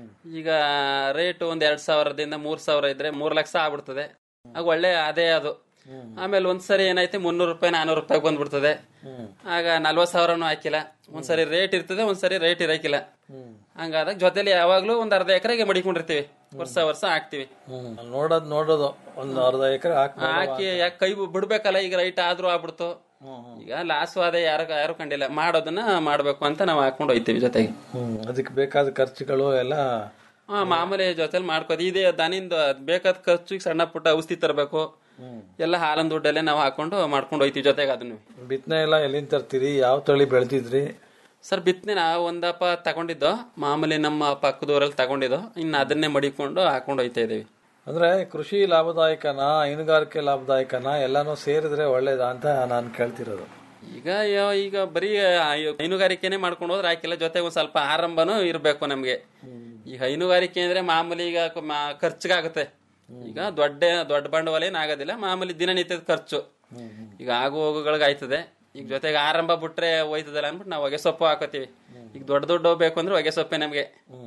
ಈಗ ರೇಟ್ ಒಂದ್ ಎರಡ್ ಸಾವಿರದಿಂದ ಮೂರ್ ಸಾವಿರ ಇದ್ರೆ ಮೂರ್ ಲಕ್ಷ ಆಗ್ಬಿಡ್ತದೆ ಆಗ ಒಳ್ಳೆ ಆದಾಯ ಅದು ಆಮೇಲೆ ಒಂದ್ಸರಿ ಏನೈತೆ ಮುನ್ನೂರು ರೂಪಾಯಿ ನಾನೂರು ರೂಪಾಯಿ ಬಂದ್ಬಿಡ್ತದೆ ಆಗ ನಲ್ವತ್ ಸಾವಿರನು ಹಾಕಿಲ್ಲ ಒಂದ್ಸರಿ ರೇಟ್ ಇರ್ತದೆ ಒಂದ್ಸರಿ ರೇಟ್ ಇರಕಿಲ್ಲ ಹಂಗಾದಾಗ ಜೊತೆಲಿ ಯಾವಾಗ್ಲೂ ಒಂದ್ ಅರ್ಧ ಎಕರೆಗೆ ಮಡಿಕೊಂಡಿರ್ತೀವಿ ವರ್ಷ ವರ್ಷ ಹಾಕ್ತಿವಿ ನೋಡೋದ್ ನೋಡೋದು ಒಂದು ಅರ್ಧ ಎಕರೆ ಹಾಕಿ ಹಾಕಿ ಯಾಕೆ ಕೈ ಬಿಡ್ಬೇಕಲ್ಲ ಈಗ ರೈಟ್ ಆದ್ರೂ ಆಗ್ಬಿಡ್ತು ಈಗ ಲಾಸ್ ಆದ ಯಾರು ಯಾರು ಕಂಡಿಲ್ಲ ಮಾಡೋದನ್ನ ಮಾಡ್ಬೇಕು ಅಂತ ನಾವು ಹಾಕೊಂಡು ಹೋಯ್ತೀವಿ ಜೊತೆಗೆ ಹ್ಮ್ ಅದಕ್ಕೆ ಬೇಕಾದ ಖರ್ಚುಗಳು ಎಲ್ಲ ಹಾ ಮಾಮೂಲಿ ಜೊತೆಲಿ ಮಾಡ್ಕೋದು ಇದೇ ದನಿಂದ ಬೇಕಾದ ಖರ್ಚು ಸಣ್ಣ ಪುಟ್ಟ ಔಷಧಿ ತರಬೇಕು ಎಲ್ಲ ಹಾಲನ್ ದುಡ್ಡಲ್ಲೇ ನಾವು ಹಾಕೊಂಡು ಮಾಡ್ಕೊಂಡು ಹೋಯ್ತೀವಿ ಜೊತೆಗೆ ಅದನ್ನು ಬಿತ್ತನೆ ಎಲ್ಲ ಎಲ್ಲಿಂದ ತರ್ತೀರಿ ಯಾವ ತಳಿ ಬೆಳೆದಿದ್ರಿ ಸರ್ ಬಿತ್ತನೆ ನಾವು ಒಂದಪ್ಪ ತಗೊಂಡಿದ್ದು ಮಾಮೂಲಿ ನಮ್ಮ ಪಕ್ಕದೂರಲ್ಲಿ ತಗೊಂಡಿದ್ದು ಇನ್ನು ಅದನ್ನೇ ಮಡಿಕೊಂಡು ಹಾಕೊಂಡು ಹೋಯ್ತಾ ಇದೀವಿ ಅಂದ್ರೆ ಕೃಷಿ ಲಾಭದಾಯಕನ ಹೈನುಗಾರಿಕೆ ಲಾಭದಾಯಕನ ಎಲ್ಲಾನು ಸೇರಿದ್ರೆ ಒಳ್ಳೇದಾ ಅಂತ ನಾನು ಕೇಳ್ತಿರೋದು ಈಗ ಯಾ- ಈಗ ಬರೀ ಹೈ- ಹೈನುಗಾರಿಕೆನೆ ಮಾಡ್ಕೊಂಡು ಹೋದ್ರೆ ಹಾಕಿಲ್ಲ ಜೊತೆಗೆ ಒಂದ್ ಸ್ವಲ್ಪ ಆರಂಭನೂ ಇರ್ಬೇಕು ನಮ್ಗೆ ಈ ಹೈನುಗಾರಿಕೆ ಅಂದ್ರೆ ಮಾಮೂಲಿ ಈಗ ಕ- ಮಾ- ಖರ್ಚಿಗಾಗುತ್ತೆ ಈಗ ದೊಡ್ಡ ದೊಡ್ಡ ಬಂಡವಾಳ ಏನ್ ಆಗೋದಿಲ್ಲ ಮಾಮೂಲಿ ದಿನನಿತ್ಯದ ಖರ್ಚು ಈಗ ಆಗು ಹೋಗುಗಳಿಗೆ ಆಯ್ತದೆ ಈಗ ಜೊತೆಗೆ ಆರಂಭ ಬಿಟ್ರೆ ಹೋಯ್ತದಲ್ಲ ಅನ್ಬಿಟ್ಟು ನಾವು ಹೊಗೆ ಸೊಪ್ಪು ಹಾಕೋತೀವಿ ಈಗ ದೊಡ್ಡ ದೊಡ್ಡ ಬೇಕು ಅಂದ್ರೆ ಹೊಗೆ ಸೊಪ್ಪೆ ನಮ್ಗೆ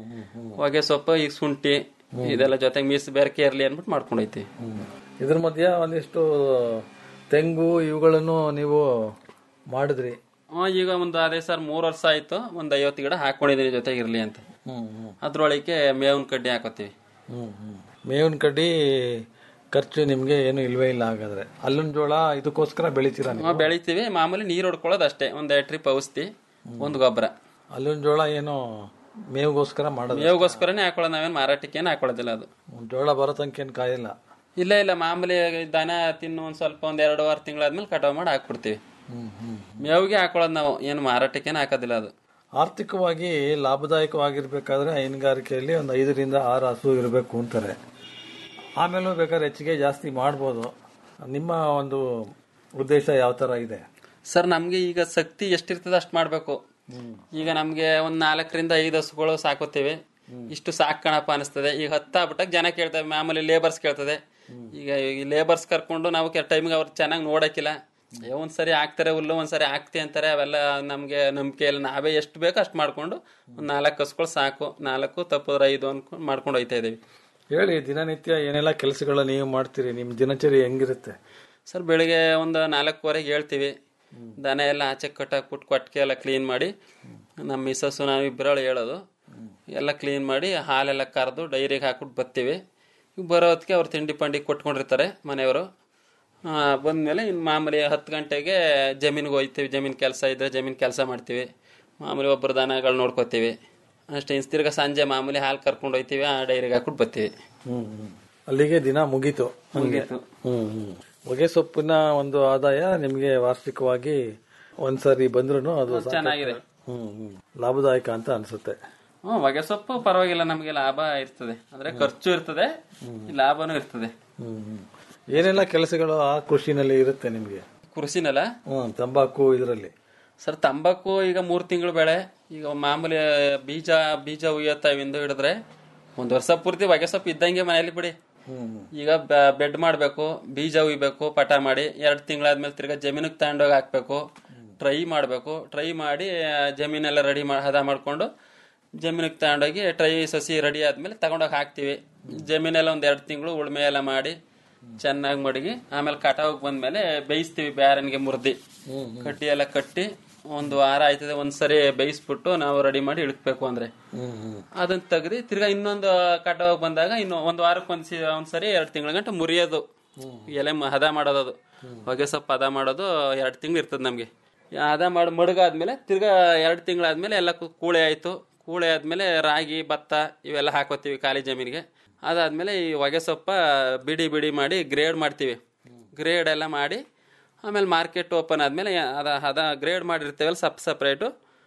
ಹೊಗೆ ಸೊಪ್ಪು ಈಗ ಶುಂಠಿ ಇದೆಲ್ಲ ಜೊತೆಗೆ ಮೀಸ್ ಬೇರೆ ಇರ್ಲಿ ಅನ್ಬಿಟ್ಟು ಮಾಡ್ಕೊಂಡು ಹೋಯ್ತೀವಿ ಇದ್ರ ಮಧ್ಯ ಒಂದಿಷ್ಟು ತೆಂಗು ಇವುಗಳನ್ನು ನೀವು ಮಾಡಿದ್ರಿ ಹ್ಮ್, ಈಗ ಒಂದು ಅದೇ ಸರ್ ಮೂರ್ ವರ್ಷ ಆಯ್ತು ಒಂದ್ ಐವತ್ತು ಗಿಡ ಹಾಕೊಂಡಿದೀನಿ ಜೊತೆಗೆ ಇರ್ಲಿ ಅಂತ ಅದ್ರೊಳಗೆ ಮೇವಿನ ಕಡ್ಡಿ ಹಾಕೋತೀವಿ ಮೇವಿನ ಕಡ್ಡಿ ಖರ್ಚು ನಿಮ್ಗೆ ಏನು ಇಲ್ವೇ ಇಲ್ಲ ಹಾಗಾದ್ರೆ ಅಲ್ಲಿನ ಜೋಳ ಇದಕ್ಕೋಸ್ಕರ ಬೆಳಿತೀರಾ ನೀವು ನಾವು ಬೆಳಿತೀವಿ ಮಾಮೂಲಿ ನೀರ್ ಹೊಡ್ಕೊಳ್ಳೋದು ಅಷ್ಟೇ ಒಂದ್ ಎರಡು ಟ್ರಿಪ್ ಔಷಧಿ ಒಂದು ಗೊಬ್ಬರ ಅಲ್ಲಿನ ಜೋಳ ಏನು ಮೇವಿಗೋಸ್ಕರ ಮಾಡೋದು ಮೇವಿಗೋಸ್ಕರನೇ ಹಾಕೊಳ್ಳೋದು ನಾವೇನು ಮಾರಾಟಕ್ಕೇನು ಹಾಕೊಳ್ಳೋದಿಲ್ಲ ಅದು ಜೋಳ ಬರೋ ತನಕ ಏನ್ ಕಾಯಿಲ್ಲ ಇಲ್ಲ ಇಲ್ಲ ಮಾಮೂಲಿ ದನ ತಿನ್ನು ಒಂದ್ ಸ್ವಲ್ಪ ಒಂದ್ ಎರಡು ವಾರ ತಿಂಗಳಾದ್ಮೇಲೆ ಕಟಾವ್ ಮಾಡಿ ಹಾಕ್ಬಿಡ್ತೀವಿ ಮೇವಿಗೆ ಹಾಕೊಳ್ಳೋದು ನಾವು ಏನು ಮಾರಾಟಕ್ಕೇನು ಹಾಕೋದಿಲ್ಲ ಅದು ಆರ್ಥಿಕವಾಗಿ ಲಾಭದಾಯಕವಾಗಿರ್ಬೇಕಾದ್ರೆ ಹೈನುಗಾರಿಕೆಯಲ್ಲಿ ಒಂದು ಐದರಿಂದ ಆರು ಹಸು ಇರಬೇಕು ಅಂತಾರೆ ಆಮೇಲೂ ಬೇಕಾದ್ರೆ ಹೆಚ್ಚಿಗೆ ಜಾಸ್ತಿ ಮಾಡ್ಬೋದು ನಿಮ್ಮ ಒಂದು ಉದ್ದೇಶ ಯಾವ ತರ ಇದೆ ಸರ್ ನಮ್ಗೆ ಈಗ ಶಕ್ತಿ ಎಷ್ಟಿರ್ತದೆ ಅಷ್ಟು ಮಾಡ್ಬೇಕು ಈಗ ನಮ್ಗೆ ಒಂದ್ ನಾಲ್ಕರಿಂದ ಐದು ಹಸುಗಳು ಸಾಕೋತೀವಿ ಇಷ್ಟು ಸಾಕಣಪ್ಪ ಅನಿಸ್ತದೆ ಈಗ ಹತ್ತಾಗ್ಬಿಟ್ಟಾಗ ಜನ ಕೇಳ್ತವೆ ಮಾಮೂಲಿ ಲೇಬರ್ಸ್ ಕೇಳ್ತದೆ ಈಗ ಈ ಲೇಬರ್ಸ್ ಕರ್ಕೊಂಡು ನಾವು ಟೈಮಿಗೆ ಅವ್ರು ಚೆನ್ನಾಗಿ ನೋಡಕ್ಕಿಲ್ಲ ಅಯ್ಯೋ ಒಂದ್ಸರಿ ಹಾಕ್ತಾರೆ ಹುಲ್ಲು ಒಂದ್ಸರಿ ಹಾಕ್ತಿ ಅಂತಾರೆ ಅವೆಲ್ಲ ನಮ್ಗೆ ನಂಬಿಕೆ ಇಲ್ಲ ನಾವೇ ಎಷ್ಟು ಬೇಕೋ ಅಷ್ಟು ಮಾಡ್ಕೊಂಡು ಒಂದ್ ನಾಲ್ಕು ಹಸುಗಳು ಸಾಕು ನಾಲ್ಕು ತಪ್ಪೋದ್ರ ಐದು ಅನ್ಕೊಂಡು ಮಾಡ್ಕೊಂಡು ಹೋಯ್ತಾ ಇದೀವಿ ಹೇಳಿ ದಿನನಿತ್ಯ ಏನೆಲ್ಲ ಕೆಲಸಗಳು ನೀವು ಮಾಡ್ತೀರಿ ನಿಮ್ಮ ದಿನಚರಿ ಹೆಂಗಿರುತ್ತೆ ಸರ್ ಬೆಳಿಗ್ಗೆ ಒಂದು ನಾಲ್ಕೂವರೆಗೆ ಹೇಳ್ತೀವಿ ದನ ಎಲ್ಲ ಆಚೆ ಕಟ್ಟಾಕ್ಬಿಟ್ಟು ಕೊಟ್ಟಿಗೆ ಎಲ್ಲ ಕ್ಲೀನ್ ಮಾಡಿ ನಮ್ಮ ಮಿಸ್ಸಸ್ಸು ನಾವು ಇಬ್ಬರಳು ಹೇಳೋದು ಎಲ್ಲ ಕ್ಲೀನ್ ಮಾಡಿ ಹಾಲೆಲ್ಲ ಕರೆದು ಡೈರಿಗೆ ಹಾಕ್ಬಿಟ್ಟು ಬರ್ತೀವಿ ಈಗ ಬರೋ ಹೊತ್ತಿಗೆ ಅವ್ರು ತಿಂಡಿ ಪಂಡಿ ಕೊಟ್ಕೊಂಡಿರ್ತಾರೆ ಮನೆಯವರು ಬಂದಮೇಲೆ ಇನ್ನು ಮಾಮೂಲಿ ಹತ್ತು ಗಂಟೆಗೆ ಜಮೀನಿಗೆ ಹೋಗ್ತೀವಿ ಜಮೀನು ಕೆಲಸ ಇದ್ದರೆ ಜಮೀನು ಕೆಲಸ ಮಾಡ್ತೀವಿ ಮಾಮೂಲಿ ಒಬ್ಬರು ದನಗಳು ನೋಡ್ಕೋತೀವಿ ಅಷ್ಟೇ ಇನ್ನು ತಿರ್ಗಾ ಸಂಜೆ ಮಾಮೂಲಿ ಹಾಲು ಕರ್ಕೊಂಡು ಹೋಗ್ತೀವಿ ಆ ಡೈರಿಗೆ ಹಾಕ್ಬಿಟ್ಟು ಬರ್ತೀವಿ ಹ್ಮ್ ಹ್ಮ್. ಅಲ್ಲಿಗೆ ದಿನ ಮುಗೀತು ಹಂಗೆ ಮುಗೀತು. ಹ್ಮ್ ಹ್ಮ್ ಹೊಗೆ ಸೊಪ್ಪಿನ ಒಂದು ಆದಾಯ ನಿಮ್ಗೆ ವಾರ್ಷಿಕವಾಗಿ ಒಂದ್ಸರಿ ಬಂದ್ರು ಅದು ಸಾಕಷ್ಟು- ಚೆನ್ನಾಗಿದೆ. ಹ್ಮ್ ಹ್ಮ್ ಲಾಭದಾಯಕ ಅಂತ ಅನ್ಸುತ್ತೆ ಹ್ಞೂ ಹೊಗೆ ಸೊಪ್ಪು ಪರವಾಗಿಲ್ಲ ನಮಗೆ ಲಾಭ ಇರ್ತದೆ ಅಂದ್ರೆ ಖರ್ಚು ಇರ್ತದೆ ಲಾಭನೂ ಇರ್ತದೆ ಹ್ಮ್ ಹ್ಮ್. ಏನೆಲ್ಲ ಕೆಲಸಗಳು ಆ ಕೃಷಿನಲ್ಲಿ ಇರುತ್ತೆ ನಿಮ್ಗೆ ಕೃಷಿನಲ್ಲ ಹ್ಮ್ ತಂಬಾಕು ಇದರಲ್ಲಿ ಸರ್ ತಂಬಾಕು ಈಗ ಮೂರು ತಿಂಗಳು ಬೆಳೆ ಈಗ ಮಾಮೂಲಿ ಬೀಜ ಬೀಜ ಉಯ್ಯತ್ತವಿಂದ ಹಿಡಿದ್ರೆ ಒಂದು ವರ್ಷ ಪೂರ್ತಿ ಹೊಗೆ ಸೊಪ್ಪು ಇದ್ದಂಗೆ ಮನೇಲಿ ಬಿಡಿ ಈಗ ಬೆಡ್ ಮಾಡಬೇಕು ಬೀಜ ಉಯ್ಬೇಕು ಪಟ ಮಾಡಿ ಎರಡು ತಿಂಗಳಾದ್ಮೇಲೆ ತಿರ್ಗಾ ಜಮೀನಿಗೆ ತಗೊಂಡೋಗಿ ಹಾಕ್ಬೇಕು ಟ್ರೈ ಮಾಡಬೇಕು ಟ್ರೈ ಮಾಡಿ ಆ, ಜಮೀನೆಲ್ಲ ರೆಡಿ ಮಾಡಿ ಹದ ಮಾಡ್ಕೊಂಡು ಜಮೀನಿಗೆ ತಗೊಂಡೋಗಿ ಟ್ರೈ ಸಸಿ ರೆಡಿ ಆದ್ಮೇಲೆ ತಗೊಂಡೋಗಿ ಹಾಕ್ತಿವಿ ಜಮೀನೆಲ್ಲ ಒಂದ್ ಎರಡು ತಿಂಗಳು ಉಳ್ಮೆ ಎಲ್ಲ ಮಾಡಿ ಚೆನ್ನಾಗಿ ಮಡಗಿ ಆಮೇಲೆ ಕಟಾವ್ ಬಂದ್ಮೇಲೆ ಬೇಯಿಸ್ತೀವಿ ಬ್ಯಾರನ್ಗೆ ಮುರ್ದಿ ಕಡ್ಡಿ ಎಲ್ಲ ಕಟ್ಟಿ ಒಂದು ವಾರ ಆಯ್ತದೆ ಒಂದ್ಸರಿ ಬೇಯಿಸ್ಬಿಟ್ಟು ನಾವು ರೆಡಿ ಮಾಡಿ ಇಳ್ಕಬೇಕು ಅಂದ್ರೆ ಅದನ್ನ ತೆಗ್ದು ತಿರ್ಗಾ ಇನ್ನೊಂದು ಕಟಾವ್ ಬಂದಾಗ ಇನ್ನು ಒಂದ್ ವಾರಕ್ಕೆ ಒಂದ್ ಸಿ- ಒಂದ್ಸರಿ ಎರಡು ತಿಂಗಳ ಗಂಟೆ ಮುರಿಯೋದು ಎಲೆ ಮ- ಹದ ಮಾಡೋದು ಅದು ಹೊಗೆ ಸೊಪ್ಪು ಹದ ಮಾಡೋದು ಎರಡು ತಿಂಗಳು ಇರ್ತದೆ ನಮ್ಗೆ ಹದ ಮಾಡಿ ಮಡಗಾದ್ಮೇಲೆ ತಿರ್ಗಾ ಎರಡು ತಿಂಗಳಾದ್ಮೇಲೆ ಎಲ್ಲ ಕು- ಕೂಳೆ ಆಯ್ತು ಕೂಳೆ ಆದ್ಮೇಲೆ ರಾಗಿ ಭತ್ತ ಇವೆಲ್ಲ ಹಾಕೋತೀವಿ ಖಾಲಿ ಜಮೀನಿಗೆ ಅದಾದ್ಮೇಲೆ ಈ ಹೊಗೆ ಸೊಪ್ಪ ಬಿಡಿ ಬಿಡಿ ಮಾಡಿ ಗ್ರೇಡ್ ಮಾಡ್ತೀವಿ ಗ್ರೇಡ್ ಎಲ್ಲ ಮಾಡಿ ಆಮೇಲೆ ಮಾರ್ಕೆಟ್ ಓಪನ್ ಆದಮೇಲೆ ಅದ ಅದ ಗ್ರೇಡ್ ಮಾಡಿರ್ತೇವಲ್ಲ ಸಪ್ ಸಪ್ರೇಟು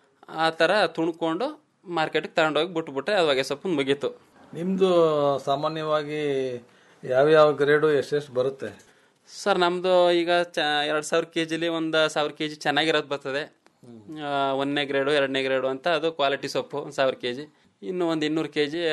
ಆ ಥರ ತುಣ್ಕೊಂಡು ಮಾರ್ಕೆಟ್ಗೆ ತಗೊಂಡೋಗಿ ಬಿಟ್ಬಿಟ್ರೆ ಅದು ಹೊಗೆ ಸೊಪ್ಪು ಮುಗೀತು ನಿಮ್ಮದು ಸಾಮಾನ್ಯವಾಗಿ ಯಾವ್ಯಾವ ಗ್ರೇಡು ಎಷ್ಟೆಷ್ಟು ಬರುತ್ತೆ ಸರ್ ನಮ್ಮದು ಈಗ ಚ ಎರಡು ಸಾವಿರ ಕೆ ಜಿಲಿ ಒಂದು ಸಾವಿರ ಕೆ ಜಿ ಚೆನ್ನಾಗಿರೋದು ಬರ್ತದೆ ಆ, ಒಂದನೇ ಗ್ರೇಡು ಎರಡನೇ ಗ್ರೇಡು ಅಂತ ಅದು ಕ್ವಾಲಿಟಿ ಸೊಪ್ಪು ಒಂದು ಸಾವಿರ ಕೆ ಜಿ ಇನ್ನು ಒಂದು ಇನ್ನೂರು ಕೆ ಜಿ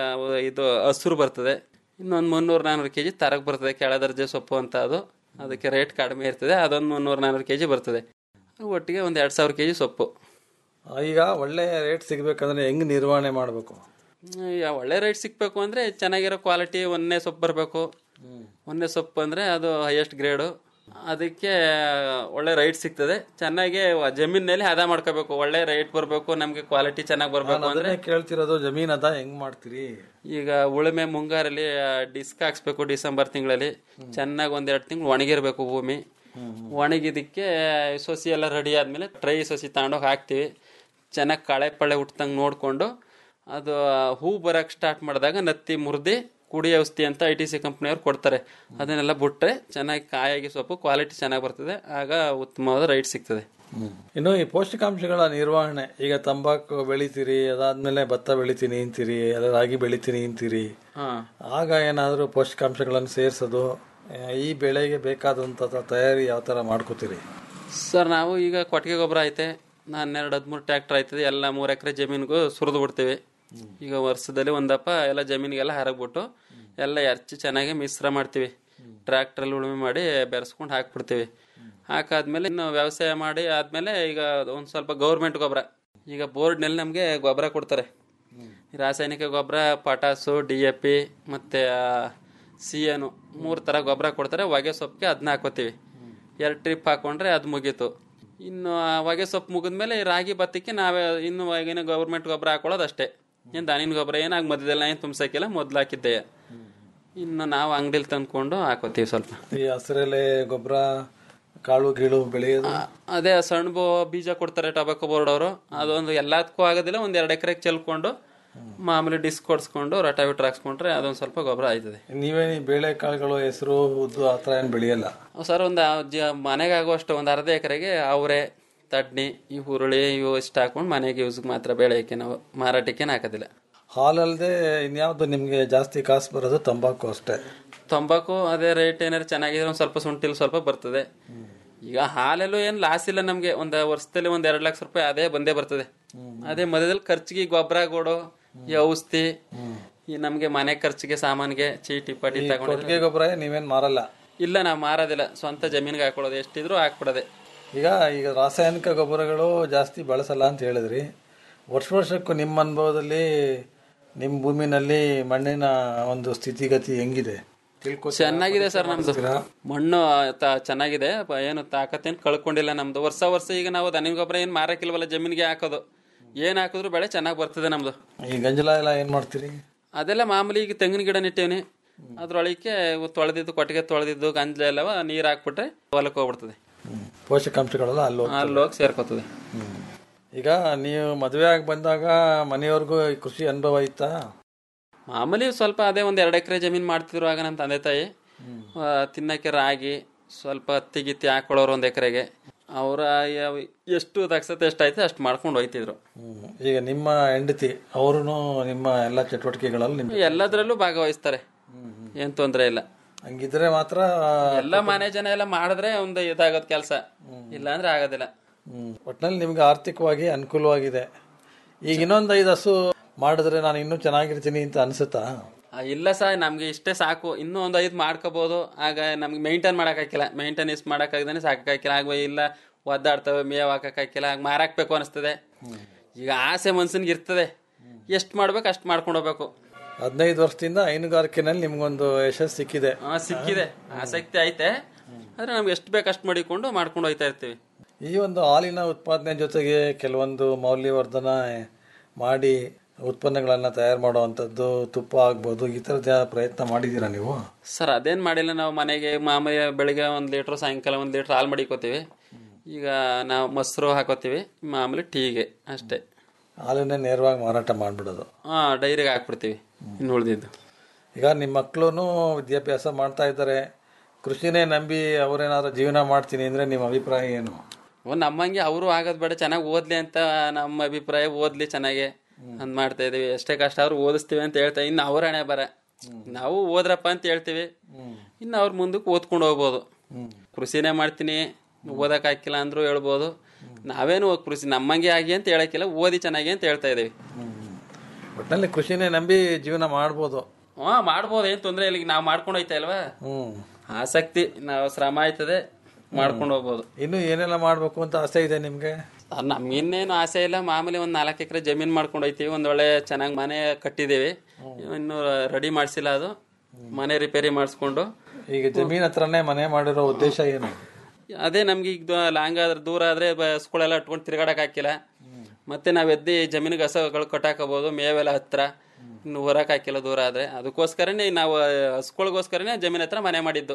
ಇದು ಹಸಿರು ಬರ್ತದೆ ಇನ್ನೊಂದು ಮುನ್ನೂರು ನಾನ್ನೂರು ಕೆ ಜಿ ತರಗ್ ಬರ್ತದೆ ಕೆಳ ದರ್ಜೆ ಸೊಪ್ಪು ಅಂತ ಅದು ಅದಕ್ಕೆ ರೇಟ್ ಕಡಿಮೆ ಇರ್ತದೆ ಅದೊಂದು ಮುನ್ನೂರು ನಾನ್ನೂರು ಕೆ ಜಿ ಬರ್ತದೆ ಒಟ್ಟಿಗೆ ಒಂದು ಎರಡು ಸಾವಿರ ಕೆ ಜಿ ಸೊಪ್ಪು ಆ, ಈಗ ಒಳ್ಳೆ ರೇಟ್ ಸಿಗಬೇಕಂದ್ರೆ ಹೆಂಗ್ ನಿರ್ವಹಣೆ ಮಾಡಬೇಕು ಈಗ ಒಳ್ಳೆ ರೇಟ್ ಸಿಕ್ಬೇಕು ಅಂದ್ರೆ ಚೆನ್ನಾಗಿರೋ ಕ್ವಾಲಿಟಿ ಒಂದೇ ಸೊಪ್ಪು ಬರಬೇಕು ಒಂದೇ ಸೊಪ್ಪು ಅಂದ್ರೆ ಅದು ಹೈಯೆಸ್ಟ್ ಗ್ರೇಡು ಅದಕ್ಕೆ ಒಳ್ಳೆ ರೈಟ್ ಸಿಗ್ತದೆ ಚೆನ್ನಾಗಿ ಜಮೀನಲ್ಲಿ ಹದ ಮಾಡ್ಕೋಬೇಕು ಒಳ್ಳೆ ರೈಟ್ ಬರಬೇಕು ನಮ್ಗೆ ಕ್ವಾಲಿಟಿ ಚೆನ್ನಾಗಿ ಬರಬೇಕು ಅಂದ್ರೆ ಅದನ್ನೇ ಕೇಳ್ತಿರೋದು ಜಮೀನ್ ಅದ ಹೆಂಗ್ ಮಾಡ್ತೀರಿ ಈಗ ಉಳುಮೆ ಮುಂಗಾರಲ್ಲಿ ಡಿಸ್ಕ್ ಹಾಕ್ಸ್ಬೇಕು ಡಿಸೆಂಬರ್ ತಿಂಗಳಲ್ಲಿ ಚೆನ್ನಾಗಿ ಒಂದೆರಡು ತಿಂಗಳು ಒಣಗಿರ್ಬೇಕು ಭೂಮಿ ಒಣಗಿದಕ್ಕೆ ಸೊಸಿ ಎಲ್ಲ ರೆಡಿ ಆದ್ಮೇಲೆ ಟ್ರೈ ಸೊಸಿ ತಗೊಂಡೋಗಿ ಹಾಕ್ತಿವಿ ಚೆನ್ನಾಗಿ ಕಳೆ ಪಳೆ ಹುಟ್ಟಂಗೆ ನೋಡ್ಕೊಂಡು ಅದು ಹೂ ಬರಕ್ ಸ್ಟಾರ್ಟ್ ಮಾಡಿದಾಗ ನತ್ತಿ ಮುರಿದಿ ಕುಡಿ ಔಷಧಿ ಅಂತ ಐ ಟಿ ಸಿ ಕಂಪ್ನಿಯವ್ರು ಕೊಡ್ತಾರೆ ಅದನ್ನೆಲ್ಲ ಬಿಟ್ರೆ ಚೆನ್ನಾಗಿ ಕಾಯಾಗಿ ಸೊಪ್ಪು ಕ್ವಾಲಿಟಿ ಚೆನ್ನಾಗಿ ಬರ್ತದೆ ಆಗ ಉತ್ತಮವಾದ ರೈಟ್ ಸಿಗ್ತದೆ ಇನ್ನು ಈ ಪೌಷ್ಟಿಕಾಂಶಗಳ ನಿರ್ವಹಣೆ ಈಗ ತಂಬಾಕು ಬೆಳಿತೀರಿ ಅದಾದ್ಮೇಲೆ ಭತ್ತ ಬೆಳಿತೀನಿ ಅಂತೀರಿ ಅದ ರಾಗಿ ಬೆಳಿತೀನಿ ಅಂತೀರಿ ಹಾ ಆಗ ಏನಾದರೂ ಪೌಷ್ಟಿಕಾಂಶಗಳನ್ನು ಸೇರಿಸೋದು ಈ ಬೆಳೆಗೆ ಬೇಕಾದಂಥ ತಯಾರಿ ಯಾವ ಥರ ಮಾಡ್ಕೋತೀರಿ ಸರ್ ನಾವು ಈಗ ಕೊಟ್ಟಿಗೆ ಗೊಬ್ಬರ ಐತೆ ಹನ್ನೆರಡು ಹದಿಮೂರು ಟ್ರ್ಯಾಕ್ಟರ್ ಆಯ್ತದೆ ಎಲ್ಲ ಮೂರು ಎಕರೆ ಜಮೀನಿಗೂ ಸುರಿದು ಬಿಡ್ತೀವಿ ಈಗ ವರ್ಷದಲ್ಲಿ ಒಂದಪ್ಪ ಎಲ್ಲ ಜಮೀನಿಗೆಲ್ಲ ಹರಗ್ಬಿಟ್ಟು ಎಲ್ಲ ಎರ್ಚಿ ಚೆನ್ನಾಗಿ ಮಿಶ್ರ ಮಾಡ್ತೀವಿ ಟ್ರ್ಯಾಕ್ಟ್ರಲ್ಲಿ ಉಳುಮೆ ಮಾಡಿ ಬೆರೆಸ್ಕೊಂಡು ಹಾಕ್ಬಿಡ್ತೀವಿ ಹಾಕಾದ್ಮೇಲೆ ಇನ್ನು ವ್ಯವಸಾಯ ಮಾಡಿ ಆದ್ಮೇಲೆ ಈಗ ಒಂದು ಸ್ವಲ್ಪ ಗೌರ್ಮೆಂಟ್ ಗೊಬ್ಬರ ಈಗ ಬೋರ್ಡ್ನಲ್ಲಿ ನಮಗೆ ಗೊಬ್ಬರ ಕೊಡ್ತಾರೆ ಈ ರಾಸಾಯನಿಕ ಗೊಬ್ಬರ ಪಟಾಸು ಡಿ ಎ ಪಿ ಮತ್ತು ಸಿ ಎನು ಮೂರು ಥರ ಗೊಬ್ಬರ ಕೊಡ್ತಾರೆ ಹೊಗೆ ಸೊಪ್ಪಿಗೆ ಅದನ್ನ ಹಾಕೋತೀವಿ ಎರಡು ಟ್ರಿಪ್ ಹಾಕೊಂಡ್ರೆ ಅದು ಮುಗೀತು ಇನ್ನು ಆ ಹೊಗೆ ಸೊಪ್ಪು ಮುಗಿದ್ಮೇಲೆ ಈ ರಾಗಿ ಭತ್ತಕ್ಕೆ ನಾವೇ ಇನ್ನು ಆಗಿನ ಗೌರ್ಮೆಂಟ್ ಗೊಬ್ಬರ ಹಾಕೊಳ್ಳೋದು ಅಷ್ಟೇ ಏನು ದಾನಿನ ಗೊಬ್ಬರ ಏನಾಗಿ ಮಧ್ಯದಲ್ಲಿ ಏನು ತುಂಬ್ಸಕ್ಕಿಲ್ಲ ಮೊದ್ಲು ಹಾಕಿದ್ದೆ ಇನ್ನು ನಾವು ಅಂಗಡಿಲಿ ತಂದ್ಕೊಂಡು ಹಾಕೋತೀವಿ ಸ್ವಲ್ಪ ಈ ಹಸಿರೆಲೆ ಗೊಬ್ಬರ ಕಾಳು ಗೀಳು ಬೆಳೆಯೋದು ಆ, ಅದೇ ಸಣ್ಣ ಬೀಜ ಕೊಡ್ತಾರೆ ಟೊಬಾಕೊ ಬೋರ್ಡ್ ಅವರು ಅದೊಂದು ಎಲ್ಲದಕ್ಕೂ ಆಗೋದಿಲ್ಲ ಒಂದ್ ಎರಡು ಎಕರೆಗೆ ಚೆಲ್ಕೊಂಡು ಮಾಮೂಲಿ ಡಿಸ್ಕ್ ಕೊಡ್ಸ್ಕೊಂಡು ರಟಾವಿಟ್ರ್ ಹಾಕ್ಸ್ಕೊಂಡ್ರೆ ಅದೊಂದು ಸ್ವಲ್ಪ ಗೊಬ್ಬರ ಆಯ್ತದೆ ನೀವೇ ಈ ಬೇಳೆಕಾಳುಗಳು ಹೆಸರು ಉದ್ದು ಆ ಥರ ಏನು ಬೆಳೆಯಲ್ಲ ಸರ್ ಒಂದು ಜ ಮನೆಗೆ ಆಗುವಷ್ಟು ಒಂದು ಅರ್ಧ ಎಕರೆಗೆ ಅವರೆ ತಡ್ನಿ ಈ ಹುರುಳಿ ಇವು ಇಷ್ಟು ಹಾಕೊಂಡು ಮನೆಗೆ ಯೂಸ್ಗೆ ಮಾತ್ರ ಬೆಳೆಯಕ್ಕೆ ನಾವು ಮಾರಾಟಕ್ಕೇನು ಹಾಕೋದಿಲ್ಲ ಹಾಲಲ್ಲದೆ ಇನ್ಯಾವುದು ನಿಮಗೆ ಜಾಸ್ತಿ ಕಾಸು ಬರೋದು ತಂಬಾಕು ಅಷ್ಟೇ ತಂಬಾಕು ಅದೇ ರೇಟ್ ಏನಾದ್ರು ಚೆನ್ನಾಗಿದ್ರೆ ಒಂದು ಸ್ವಲ್ಪ ಶುಂಠಿಲ್ ಸ್ವಲ್ಪ ಬರ್ತದೆ ಈಗ ಹಾಲಲ್ಲೂ ಏನು ಲಾಸ್ ಇಲ್ಲ ನಮಗೆ ಒಂದು ವರ್ಷದಲ್ಲಿ ಒಂದ್ ಎರಡು ಲಕ್ಷ ರೂಪಾಯಿ ಅದೇ ಬಂದೇ ಬರ್ತದೆ ಅದೇ ಮಧ್ಯದಲ್ಲಿ ಖರ್ಚಿಗೆ ಗೊಬ್ಬರ ಕೊಡೋ ಈ ಔಷಧಿ ಈ ನಮ್ಗೆ ಮನೆ ಖರ್ಚಿಗೆ ಸಾಮಾನ್ಗೆ ಚೀಟಿ ಪಾಟಿ ತಗೊಂಡಿದ್ರೆ ಕೊಟ್ಟಿಗೆ ಗೊಬ್ಬರ ನೀವೇನು ಮಾರಲ್ಲ ಇಲ್ಲ ನಾವು ಮಾರೋದಿಲ್ಲ ಸ್ವಂತ ಜಮೀನಿಗೆ ಹಾಕೊಳ್ಳೋದು ಎಷ್ಟಿದ್ರು ಹಾಕ್ಬಿಡೋದೆ ಈಗ ಈಗ ರಾಸಾಯನಿಕ ಗೊಬ್ಬರಗಳು ಜಾಸ್ತಿ ಬಳಸಲ್ಲ ಅಂತ ಹೇಳಿದ್ರಿ ವರ್ಷ ವರ್ಷಕ್ಕೂ ನಿಮ್ಮ ಅನುಭವದಲ್ಲಿ ನಿಮ್ಮ ಭೂಮಿನಲ್ಲಿ ಮಣ್ಣಿನ ಒಂದು ಸ್ಥಿತಿಗತಿ ಹೆಂಗಿದೆ ತಿಳ್ಕೊ ಚೆನ್ನಾಗಿದೆ ಸರ್ ನಮ್ದು ಮಣ್ಣು ತ- ಚೆನ್ನಾಗಿದೆ ಪ- ಏನು ತಾಕತ್ತೇನು ಕಳ್ಕೊಂಡಿಲ್ಲ ನಮ್ದು ವರ್ಷ ವರ್ಷ ಈಗ ನಾವು ದನಿನ ಗೊಬ್ಬರ ಏನು ಮಾರಕ್ಕಿಲ್ವಲ್ಲ ಜಮೀನಿಗೆ ಹಾಕೋದು ಏನ್ ಹಾಕಿದ್ರು ಬೆಳೆ ಚೆನ್ನಾಗಿ ಬರ್ತದೆ ನಮ್ದು ಈ ಗಂಜಲ ಎಲ್ಲ ಏನು ಮಾಡ್ತೀರಿ ಅದೆಲ್ಲ ಮಾಮೂಲಿ ಈಗ ತೆಂಗಿನ ಗಿಡ ನೆಟ್ಟೇವ್ನಿ ಅದ್ರೊಳಗೆ ತೊಳೆದಿದ್ದು ಕೊಟ್ಟಿಗೆ ತೊಳೆದಿದ್ದು ಗಂಜಲ ಎಲ್ಲವ ನೀರ್ ಹಾಕ್ಬಿಟ್ರೆ ಹೊಲಕ್ಕೆ ಹೋಗ್ಬಿಡ್ತದೆ ಪೋಷಕಾಂಶಗಳೆಲ್ಲ ಅಲ್ಲಿ ಹೋಗ್ತವೆ. ಅಲ್ಲಿ ಹೋಗಿ ಸೇರ್ಕೋತದೆ ಈಗ ನೀವು ಮದುವೆ ಆಗಿ ಬಂದಾಗ ಮನೆಯವ್ರಿಗೂ ಈ ಕೃಷಿ ಅನುಭವ ಇತ್ತಾ ಮಾಮೂಲಿ ಸ್ವಲ್ಪ ಅದೇ ಒಂದ್ ಎರಡು ಎಕರೆ ಜಮೀನ್ ಮಾಡ್ತಿದ್ರು ಆಗ ನಮ್ಮ ತಂದೆ ತಾಯಿ ಆ, ತಿನ್ನಕ್ಕೆ ರಾಗಿ ಸ್ವಲ್ಪ ಹತ್ತಿ ಗಿತ್ತಿ ಹಾಕೊಳ್ಳೋರು ಒಂದ್ ಎಕರೆಗೆ ಅವರ ಎಷ್ಟು ದಕ್ಷತೆ ಎಷ್ಟಾಯ್ತು ಅಷ್ಟು ಮಾಡ್ಕೊಂಡು ಹೋಯ್ತಿದ್ರು ಹ್ಮ್. ಈಗ ನಿಮ್ಮ ಹೆಂಡತಿ ಅವರು ನಿಮ್ಮ ಎಲ್ಲ ಚಟುವಟಿಕೆಗಳಲ್ಲಿ ನಿಮ್ ಎಲ್ಲದರಲ್ಲೂ ಭಾಗವಹಿಸ್ತಾರೆ ಏನ್ ತೊಂದ್ರೆ ಇಲ್ಲ ಹಂಗಿದ್ರೆ ಮಾತ್ರ ಎಲ್ಲ ಮನೆ ಜನ ಎಲ್ಲ ಮಾಡಿದ್ರೆ ಒಂದು ಇದಾಗೋದ್ ಕೆಲಸ ಇಲ್ಲ ಅಂದ್ರೆ ಆಗೋದಿಲ್ಲ ಹ್ಮ್. ಒಟ್ನಲ್ಲಿ ನಿಮ್ಗೆ ಆರ್ಥಿಕವಾಗಿ ಅನುಕೂಲವಾಗಿದೆ ಈಗ ಇನ್ನೊಂದು ಐದು ಹಸು ಮಾಡಿದ್ರೆ ನಾನು ಇನ್ನೂ ಚೆನ್ನಾಗಿರ್ತೀನಿ ಅಂತ ಅನ್ಸುತ್ತಾ ಆ, ಇಲ್ಲ ಸರ್ ನಮ್ಗೆ ಇಷ್ಟೇ ಸಾಕು ಇನ್ನೂ ಒಂದು ಐದು ಮಾಡ್ಕೋಬಹುದು ಆಗ ನಮ್ಗೆ ಮೇಂಟೈನ್ ಮಾಡೋಕ್ಕಾಗಿಲ್ಲ ಮೇಂಟೆನೆನ್ಸ್ ಮಾಡೋಕ್ಕಾಗ್ದೇ ಸಾಕಾಗಿಲ್ಲ ಆಗ ಇಲ್ಲ ಒದ್ದಾಡ್ತವೆ ಮೇವ್ ಹಾಕಕ್ಕಾಗಿಲ್ಲ ಆಗ ಮಾರಾಕ್ಬೇಕು ಅನಿಸ್ತದೆ ಈಗ ಆಸೆ ಮನ್ಸನ್ಗೆ ಇರ್ತದೆ ಎಷ್ಟು ಮಾಡ್ಬೇಕು ಅಷ್ಟು ಮಾಡ್ಕೊಂಡು ಹೋಗ್ಬೇಕು ಹದಿನೈದು ವರ್ಷದಿಂದ ಹೈನುಗಾರಿಕೆನಲ್ಲಿ ನಿಮ್ಗೊಂದು ಯಶಸ್ಸು ಸಿಕ್ಕಿದೆ ಆ, ಸಿಕ್ಕಿದೆ ಆಸಕ್ತಿ ಐತೆ ಆದ್ರೆ ನಮ್ಗೆ ಎಷ್ಟು ಬೇಕು ಅಷ್ಟು ಮಾಡಿಕೊಂಡು ಮಾಡ್ಕೊಂಡು ಹೋಗ್ತಾ ಇರ್ತೀವಿ ಈ ಒಂದು ಹಾಲಿನ ಉತ್ಪಾದನೆ ಜೊತೆಗೆ ಕೆಲವೊಂದು ಮೌಲ್ಯವರ್ಧನ ಮಾಡಿ ಉತ್ಪನ್ನಗಳನ್ನು ತಯಾರು ಮಾಡುವಂಥದ್ದು ತುಪ್ಪ ಆಗ್ಬೋದು ಈ ಥರದ ಪ್ರಯತ್ನ ಮಾಡಿದ್ದೀರಾ ನೀವು ಸರ್ ಅದೇನು ಮಾಡಿಲ್ಲ ನಾವು ಮನೆಗೆ ಮಾಮೂಲಿ ಬೆಳಿಗ್ಗೆ ಒಂದು ಲೀಟ್ರ್ ಸಾಯಂಕಾಲ ಒಂದು ಲೀಟ್ರ್ ಹಾಲು ಮಡಿಕೋತೀವಿ ಈಗ ನಾವು ಮೊಸರು ಹಾಕೋತೀವಿ ಮಾಮೂಲಿ ಟೀಗೆ ಅಷ್ಟೇ ಹಾಲನ್ನೇ ನೇರವಾಗಿ ಮಾರಾಟ ಮಾಡಿಬಿಡೋದು ಹಾಂ ಡೈರಿಗೆ ಹಾಕ್ಬಿಡ್ತೀವಿ ಇನ್ನು ಉಳಿದಿದ್ದು ಈಗ ನಿಮ್ಮ ಮಕ್ಕಳು ವಿದ್ಯಾಭ್ಯಾಸ ಮಾಡ್ತಾ ಇದ್ದಾರೆ ಕೃಷಿನೇ ನಂಬಿ ಅವರೇನಾದ್ರು ಜೀವನ ಮಾಡ್ತೀನಿ ಅಂದರೆ ನಿಮ್ಮ ಅಭಿಪ್ರಾಯ ಏನು ಓ ನಮ್ಮಂಗೆ ಅವರು ಆಗೋದು ಬೇಡ ಚೆನ್ನಾಗಿ ಓದ್ಲಿ ಅಂತ ನಮ್ಮ ಅಭಿಪ್ರಾಯ ಓದ್ಲಿ ಚೆನ್ನಾಗಿ ಅಂದ್ ಮಾಡ್ತಾ ಇದೀವಿ ಎಷ್ಟೇ ಕಷ್ಟ ಅವ್ರು ಓದಿಸ್ತೀವಿ ಅಂತ ಹೇಳ್ತಾ ಇನ್ನು ಅವ್ರ ಹಣೆ ಬರ ನಾವು ಓದ್ರಪ್ಪ ಅಂತ ಹೇಳ್ತೀವಿ ಇನ್ನು ಅವ್ರ ಮುಂದಕ್ಕೆ ಓದ್ಕೊಂಡು ಹೋಗ್ಬೋದು ಕೃಷಿನೇ ಮಾಡ್ತೀನಿ ಓದಕ್ ಹಾಕಿಲ್ಲ ಅಂದ್ರೂ ಹೇಳ್ಬೋದು ನಾವೇನು ಕೃಷಿ ನಮ್ಮಂಗೆ ಆಗಿ ಅಂತ ಹೇಳಕ್ಕಿಲ್ಲ ಓದಿ ಚೆನ್ನಾಗಿ ಅಂತ ಹೇಳ್ತಾ ಇದೀವಿ ಒಟ್ಟಿನಲ್ಲಿ ಕೃಷಿನೇ ನಂಬಿ ಜೀವನ ಮಾಡ್ಬೋದು ಹಾ ಮಾಡ್ಬೋದು ಏನ್ ತೊಂದ್ರೆ ಇಲ್ಲ ಈಗ ನಾವು ಮಾಡ್ಕೊಂಡು ಹೋಯ್ತಾ ಇಲ್ವಾ ಹ್ಞೂ ಆಸಕ್ತಿ ನಾವು ಶ್ರಮ ಆಯ್ತದೆ ಮಾಡ್ಕೊಂಡು ಹೋಗ್ಬೋದು ಇನ್ನು ಏನೆಲ್ಲ ಮಾಡಬೇಕು ಅಂತ ಆಸೆ ಇದೆ ನಿಮಗೆ ಸರ್ ನಮ್ಗೆ ಇನ್ನೇನು ಆಸೆ ಇಲ್ಲ ಮಾಮೂಲಿ ಒಂದು ನಾಲ್ಕು ಎಕರೆ ಜಮೀನು ಮಾಡ್ಕೊಂಡು ಹೋಯ್ತೀವಿ ಒಂದು ಒಳ್ಳೆ ಚೆನ್ನಾಗಿ ಮನೆ ಕಟ್ಟಿದ್ದೀವಿ ಇನ್ನು ರೆಡಿ ಮಾಡಿಸಿಲ್ಲ ಅದು ಮನೆ ರಿಪೇರಿ ಮಾಡಿಸ್ಕೊಂಡು ಈಗ ಜಮೀನ್ ಹತ್ರನೇ ಮನೆ ಮಾಡಿರೋ ಉದ್ದೇಶ ಏನು ಅದೇ ನಮ್ಗೆ ಈಗ ಲಾಂಗ್ ಆದ್ರೆ ದೂರ ಆದ್ರೆ ಬಸ್ಗಳೆಲ್ಲ ಇಟ್ಕೊಂಡು ತಿರ್ಗಾಡಕ್ ಹಾಕಿಲ್ಲ ಮತ್ತೆ ನಾವ್ ಎದ್ದಿ ಜಮೀನಿಗೆ ಹಸಗಳು ಕಟ್ಟಾಕಬಹುದು ಮೇವೆಲ್ಲ ಹತ್ರ ಇನ್ನು ಹೊರಕ್ ಹಾಕಿಲ್ಲ ದೂರ ಆದ್ರೆ ಅದಕ್ಕೋಸ್ಕರನೇ ನಾವು ಹಸ್ಗಳಿಗೋಸ್ಕರನೇ ಜಮೀನ್ ಹತ್ರ ಮನೆ ಮಾಡಿದ್ದು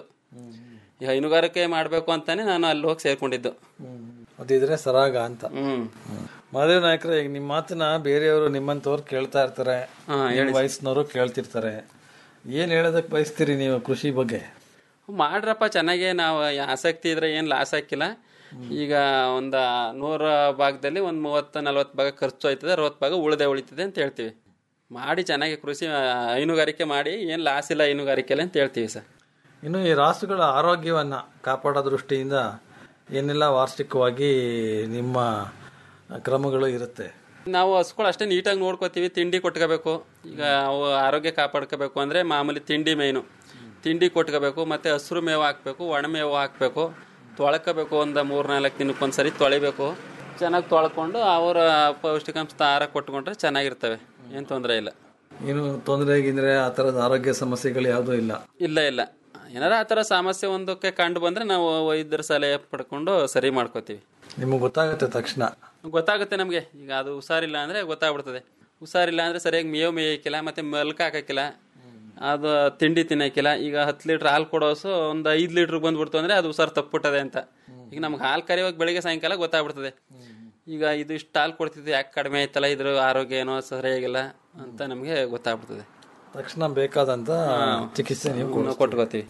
ಈ ಹೈನುಗಾರಿಕೆ ಮಾಡ್ಬೇಕು ಅಂತಾನೆ ನಾನು ಅಲ್ಲಿ ಹೋಗಿ ಸೇರ್ಕೊಂಡಿದ್ದು ಅದಿದ್ರೆ ಸರಾಗ ಅಂತ ಹ್ಮ್ ಮಹಾದೇವ್ ನಾಯಕರೇ ಈಗ ನಿಮ್ಮ ಮಾತನ್ನ ಬೇರೆಯವರು ನಿಮ್ಮಂತವ್ರು ಕೇಳ್ತಾ ಇರ್ತಾರೆ ಹಾ, ನಿಮ್ಮ ವಯಸ್ಸಿನವರು ಕೇಳ್ತಿರ್ತಾರೆ ಏನ್ ಹೇಳೋದಕ್ ಬಯಸ್ತೀರಿ ನೀವು ಕೃಷಿ ಬಗ್ಗೆ ಮಾಡ್ರಪ್ಪ ಚೆನ್ನಾಗೆ ನಾವು ಆಸಕ್ತಿ ಇದ್ರೆ ಏನು ಲಾಸ್ ಹಾಕಿಲ್ಲ ಈಗ ಒಂದ ನೂರ ಭಾಗದಲ್ಲಿ ಒಂದು ಮೂವತ್ತು ನಲ್ವತ್ತು ಭಾಗ ಖರ್ಚು ಆಯ್ತದೆ ಅರವತ್ತು ಭಾಗ ಉಳಿದೆ ಉಳಿತದೆ ಅಂತ ಹೇಳ್ತೀವಿ ಮಾಡಿ ಚೆನ್ನಾಗಿ ಕೃಷಿ ಆ, ಹೈನುಗಾರಿಕೆ ಮಾಡಿ ಏನು ಲಾಸ್ ಇಲ್ಲ ಹೈನುಗಾರಿಕೆಲಿ ಅಂತ ಹೇಳ್ತೀವಿ ಸರ್ ಇನ್ನು ಈ ರಾಸುಗಳ ಆರೋಗ್ಯವನ್ನ ಕಾಪಾಡೋ ದೃಷ್ಟಿಯಿಂದ ಏನೆಲ್ಲ ವಾರ್ಷಿಕವಾಗಿ ನಿಮ್ಮ ಕ್ರಮಗಳು ಇರುತ್ತೆ ನಾವು ಹಸ್ಗಳು ಅಷ್ಟೇ ನೀಟಾಗಿ ನೋಡ್ಕೋತೀವಿ ತಿಂಡಿ ಕೊಟ್ಕೋಬೇಕು ಈಗ ಅವು ಆರೋಗ್ಯ ಕಾಪಾಡ್ಕೋಬೇಕು ಅಂದರೆ ಮಾಮೂಲಿ ತಿಂಡಿ ಮೇಯ್ನು ತಿಂಡಿ ಕೊಟ್ಕೋಬೇಕು ಮತ್ತು ಹಸಿರು ಮೇವು ಹಾಕಬೇಕು ಒಣ ಮೇವು ಹಾಕಬೇಕು ತೊಳ್ಕೋಬೇಕು ಒಂದು ಮೂರು ನಾಲ್ಕು ದಿನಕ್ಕೊಂದ್ಸರಿ ತೊಳಿಬೇಕು ಚೆನ್ನಾಗಿ ತೊಳ್ಕೊಂಡು ಅವರ ಪೌಷ್ಟಿಕಾಂಶ ಆಹಾರ ಕೊಟ್ಕೊಂಡ್ರೆ ಚೆನ್ನಾಗಿರ್ತವೆ ಏನು ತೊಂದರೆ ಇಲ್ಲ ಏನು ತೊಂದರೆ ಗಿಂದ್ರೆ ಆ ಥರದ ಆರೋಗ್ಯ ಸಮಸ್ಯೆಗಳು ಯಾವುದೂ ಇಲ್ಲ ಇಲ್ಲ ಇಲ್ಲ ಏನಾರ ಆ ಥರ ಸಮಸ್ಯೆ ಒಂದಕ್ಕೆ ಕಂಡು ಬಂದರೆ ನಾವು ವೈದ್ಯರ ಸಲಹೆ ಪಡ್ಕೊಂಡು ಸರಿ ಮಾಡ್ಕೋತೀವಿ ನಿಮಗೆ ಗೊತ್ತಾಗುತ್ತೆ ತಕ್ಷಣ ಗೊತ್ತಾಗುತ್ತೆ ನಮಗೆ ಈಗ ಅದು ಹುಷಾರಿಲ್ಲ ಅಂದರೆ ಗೊತ್ತಾಗ್ಬಿಡ್ತದೆ ಹುಷಾರಿಲ್ಲ ಅಂದರೆ ಸರಿಯಾಗಿ ಮೇವು ಮೇಯಕ್ಕಿಲ್ಲ ಮತ್ತು ಮೆಲ್ಕ್ ಹಾಕಕ್ಕಿಲ್ಲ ಅದು ತಿಂಡಿ ತಿನ್ನಕ್ಕಿಲ್ಲ ಈಗ ಹತ್ತು ಲೀಟ್ರ್ ಹಾಲು ಕೊಡೋಸು ಒಂದು ಐದು ಲೀಟ್ರ್ ಬಂದ್ಬಿಡ್ತು ಅಂದರೆ ಅದು ಹುಷಾರು ತಪ್ಪಿಬಿಟ್ಟದೆ ಅಂತ ಈಗ ನಮ್ಗೆ ಹಾಲು ಕರೆಯುವಾಗ ಬೆಳಿಗ್ಗೆ ಸಾಯಂಕಾಲ ಗೊತ್ತಾಗ್ಬಿಡ್ತದೆ ಈಗ ಇದು ಇಷ್ಟು ಹಾಲು ಕೊಡ್ತಿದ್ದು ಯಾಕೆ ಕಡಿಮೆ ಆಯ್ತಲ್ಲ ಇದ್ರ ಆರೋಗ್ಯ ಏನೋ ಸರಿಯಾಗಿಲ್ಲ ಅಂತ ನಮಗೆ ಗೊತ್ತಾಗ್ಬಿಡ್ತದೆ ತಕ್ಷಣ ಬೇಕಾದಂತ ಚಿಕಿತ್ಸೆ ನೀವು ಕೊಡಿ. ನಾವು ಕೊಟ್ಕೋತೀವಿ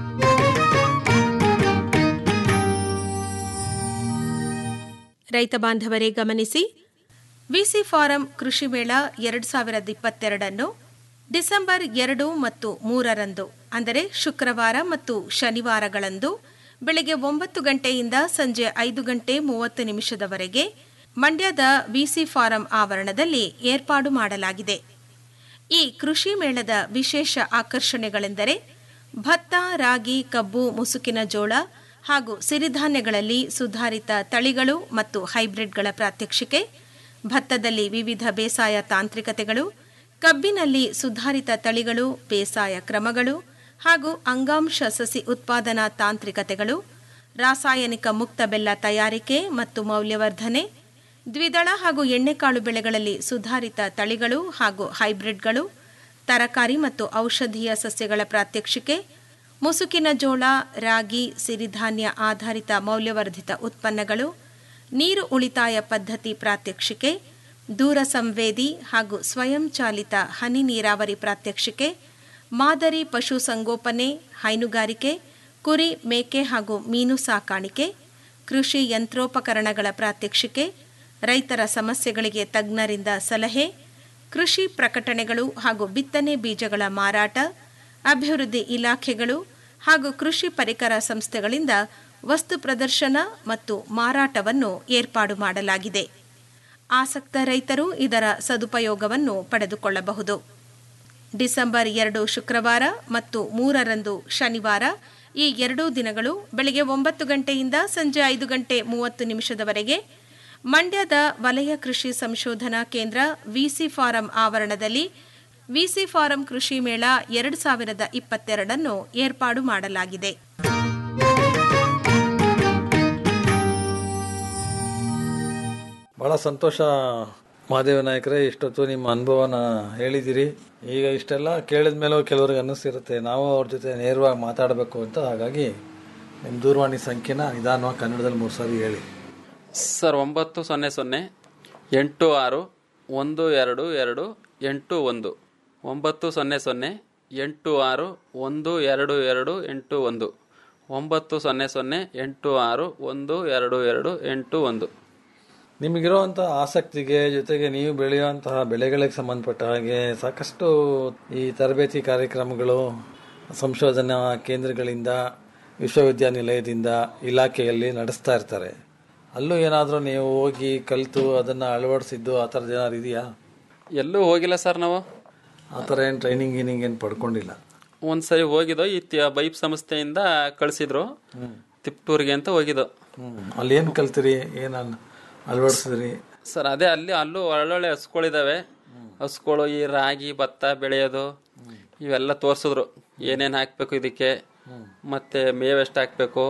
ರೈತ ಬಾಂಧವರೇ ಗಮನಿಸಿ ವಿಸಿ ಫಾರಂ ಕೃಷಿ ಮೇಳ ಎರಡು ಸಾವಿರದ ಇಪ್ಪತ್ತೆರಡನ್ನು ಡಿಸೆಂಬರ್ ಎರಡು ಮತ್ತು ಮೂರರಂದು ಅಂದರೆ ಶುಕ್ರವಾರ ಮತ್ತು ಶನಿವಾರಗಳಂದು ಬೆಳಗ್ಗೆ ಒಂಬತ್ತು ಗಂಟೆಯಿಂದ ಸಂಜೆ ಐದು ಗಂಟೆ ಮೂವತ್ತು ನಿಮಿಷದವರೆಗೆ ಮಂಡ್ಯದ ವಿಸಿ ಫಾರಂ ಆವರಣದಲ್ಲಿ ಏರ್ಪಾಡು ಮಾಡಲಾಗಿದೆ ಈ ಕೃಷಿ ಮೇಳದ ವಿಶೇಷ ಆಕರ್ಷಣೆಗಳೆಂದರೆ ಭತ್ತ ರಾಗಿ ಕಬ್ಬು ಮುಸುಕಿನ ಜೋಳ ಹಾಗೂ ಸಿರಿಧಾನ್ಯಗಳಲ್ಲಿ ಸುಧಾರಿತ ತಳಿಗಳು ಮತ್ತು ಹೈಬ್ರಿಡ್ಗಳ ಪ್ರಾತ್ಯಕ್ಷಿಕೆ ಭತ್ತದಲ್ಲಿ ವಿವಿಧ ಬೇಸಾಯ ತಾಂತ್ರಿಕತೆಗಳು ಕಬ್ಬಿನಲ್ಲಿ ಸುಧಾರಿತ ತಳಿಗಳು ಬೇಸಾಯ ಕ್ರಮಗಳು ಹಾಗೂ ಅಂಗಾಂಶ ಸಸಿ ಉತ್ಪಾದನಾ ತಾಂತ್ರಿಕತೆಗಳು ರಾಸಾಯನಿಕ ಮುಕ್ತ ಬೆಲ್ಲ ತಯಾರಿಕೆ ಮತ್ತು ಮೌಲ್ಯವರ್ಧನೆ ದ್ವಿದಳ ಹಾಗೂ ಎಣ್ಣೆಕಾಳು ಬೆಳೆಗಳಲ್ಲಿ ಸುಧಾರಿತ ತಳಿಗಳು ಹಾಗೂ ಹೈಬ್ರಿಡ್ಗಳು ತರಕಾರಿ ಮತ್ತು ಔಷಧೀಯ ಸಸ್ಯಗಳ ಪ್ರಾತ್ಯಕ್ಷಿಕೆ ಮುಸುಕಿನ ಜೋಳ ರಾಗಿ ಸಿರಿಧಾನ್ಯ ಆಧಾರಿತ ಮೌಲ್ಯವರ್ಧಿತ ಉತ್ಪನ್ನಗಳು ನೀರು ಉಳಿತಾಯ ಪದ್ಧತಿ ಪ್ರಾತ್ಯಕ್ಷಿಕೆ ದೂರ ಸಂವೇದಿ ಹಾಗೂ ಸ್ವಯಂಚಾಲಿತ ಹನಿ ನೀರಾವರಿ ಪ್ರಾತ್ಯಕ್ಷಿಕೆ ಮಾದರಿ ಪಶು ಸಂಗೋಪನೆ ಹೈನುಗಾರಿಕೆ ಕುರಿ ಮೇಕೆ ಹಾಗೂ ಮೀನು ಸಾಕಾಣಿಕೆ ಕೃಷಿ ಯಂತ್ರೋಪಕರಣಗಳ ಪ್ರಾತ್ಯಕ್ಷಿಕೆ ರೈತರ ಸಮಸ್ಯೆಗಳಿಗೆ ತಜ್ಞರಿಂದ ಸಲಹೆ ಕೃಷಿ ಪ್ರಕಟಣೆಗಳು ಹಾಗೂ ಬಿತ್ತನೆ ಬೀಜಗಳ ಮಾರಾಟ ಅಭಿವೃದ್ಧಿ ಇಲಾಖೆಗಳು ಹಾಗೂ ಕೃಷಿ ಪರಿಕರ ಸಂಸ್ಥೆಗಳಿಂದ ವಸ್ತು ಪ್ರದರ್ಶನ ಮತ್ತು ಮಾರಾಟವನ್ನು ಏರ್ಪಾಡು ಮಾಡಲಾಗಿದೆ ಆಸಕ್ತ ರೈತರು ಇದರ ಸದುಪಯೋಗವನ್ನು ಪಡೆದುಕೊಳ್ಳಬಹುದು ಡಿಸೆಂಬರ್ ಎರಡು ಶುಕ್ರವಾರ ಮತ್ತು ಮೂರರಂದು ಶನಿವಾರ ಈ ಎರಡೂ ದಿನಗಳು ಬೆಳಗ್ಗೆ ಒಂಬತ್ತು ಗಂಟೆಯಿಂದ ಸಂಜೆ ಐದು ಗಂಟೆ ಮೂವತ್ತು ನಿಮಿಷದವರೆಗೆ ಮಂಡ್ಯದ ವಲಯ ಕೃಷಿ ಸಂಶೋಧನಾ ಕೇಂದ್ರ ವಿಸಿ ಫಾರಂ ಆವರಣದಲ್ಲಿ ವಿಸಿ ಫಾರಂ ಕೃಷಿ ಮೇಳ ಎರಡು ಸಾವಿರದ ಇಪ್ಪತ್ತೆರಡನ್ನು ಏರ್ಪಾಡು ಮಾಡಲಾಗಿದೆ ಭಾಳ ಸಂತೋಷ ಮಹಾದೇವ ನಾಯಕರೇ ಇಷ್ಟೊತ್ತು ನಿಮ್ಮ ಅನುಭವನ ಹೇಳಿದಿರಿ ಈಗ ಇಷ್ಟೆಲ್ಲ ಕೇಳಿದ ಮೇಲೂ ಕೆಲವ್ರಿಗೆ ಅನ್ನಿಸ್ತಿರುತ್ತೆ ನಾವು ಅವ್ರ ಜೊತೆ ನೇರವಾಗಿ ಮಾತಾಡಬೇಕು ಅಂತ ಹಾಗಾಗಿ ನಿಮ್ಮ ದೂರವಾಣಿ ಸಂಖ್ಯೆನ ನಿಧಾನವಾಗಿ ಕನ್ನಡದಲ್ಲಿ ಮೂರು ಸಾರಿ ಹೇಳಿ ಸರ್ ಒಂಬತ್ತು ಸೊನ್ನೆ ಸೊನ್ನೆ ಎಂಟು ಆರು ಒಂದು ಎರಡು ಎರಡು ಎಂಟು ಒಂದು ಒಂಬತ್ತು ಸೊನ್ನೆ ಸೊನ್ನೆ ಎಂಟು ಆರು ಒಂದು ಎರಡು ಎರಡು ಎಂಟು ಒಂದು ಒಂಬತ್ತು ಸೊನ್ನೆ ಸೊನ್ನೆ ಎಂಟು ಆರು ಒಂದು ಎರಡು ಎರಡು ಎಂಟು ಒಂದು ನಿಮಗಿರುವಂಥ ಆಸಕ್ತಿಗೆ ಜೊತೆಗೆ ನೀವು ಬೆಳೆಯುವಂತಹ ಬೆಳೆಗಳಿಗೆ ಸಂಬಂಧಪಟ್ಟ ಹಾಗೆ ಸಾಕಷ್ಟು ಈ ತರಬೇತಿ ಕಾರ್ಯಕ್ರಮಗಳು ಸಂಶೋಧನಾ ಕೇಂದ್ರಗಳಿಂದ ವಿಶ್ವವಿದ್ಯಾನಿಲಯದಿಂದ ಇಲಾಖೆಯಲ್ಲಿ ನಡೆಸ್ತಾ ಇರ್ತಾರೆ ಅಲ್ಲೂ ಏನಾದರೂ ನೀವು ಹೋಗಿ ಕಲಿತು ಅದನ್ನು ಅಳವಡಿಸಿದ್ದು ಆ ಥರದ್ದು ಏನಾದ್ರು ಇದೆಯಾ ಎಲ್ಲೂ ಹೋಗಿಲ್ಲ ಸರ್ ನಾವು ಆ ಥರ ಏನು ಟ್ರೈನಿಂಗ್ ಗೀನಿಂಗ್ ಏನು ಪಡ್ಕೊಂಡಿಲ್ಲ ಒಂದು ಸರಿ ಹೋಗಿದ್ದೋ ಈ ತ್ಯ- ಬೈಪ್ ಸಂಸ್ಥೆಯಿಂದ ಕಳಿಸಿದ್ರು ತಿಪ್ಟೂರಿಗೆ ಅಂತ ಹೋಗಿದ್ದೋ ಹ್ಮ್. ಅಲ್ಲಿ ಏನು ಕಲ್ತಿರಿ ಏನು ಅಳವಡಿಸಿದ್ರಿ ಸರ್ ಅದೇ ಅಲ್ಲಿ ಅಲ್ಲೂ ಒಳ್ಳೊಳ್ಳೆ ಹಸುಗಳಿದಾವೆ ಹಸುಗಳು ಈ ರಾಗಿ ಭತ್ತ ಬೆಳೆಯೋದು ಇವೆಲ್ಲ ತೋರಿಸಿದ್ರು ಏನೇನು ಹಾಕ್ಬೇಕು ಇದಕ್ಕೆ ಮತ್ತೆ ಮೇವು ಎಷ್ಟು ಹಾಕ್ಬೇಕು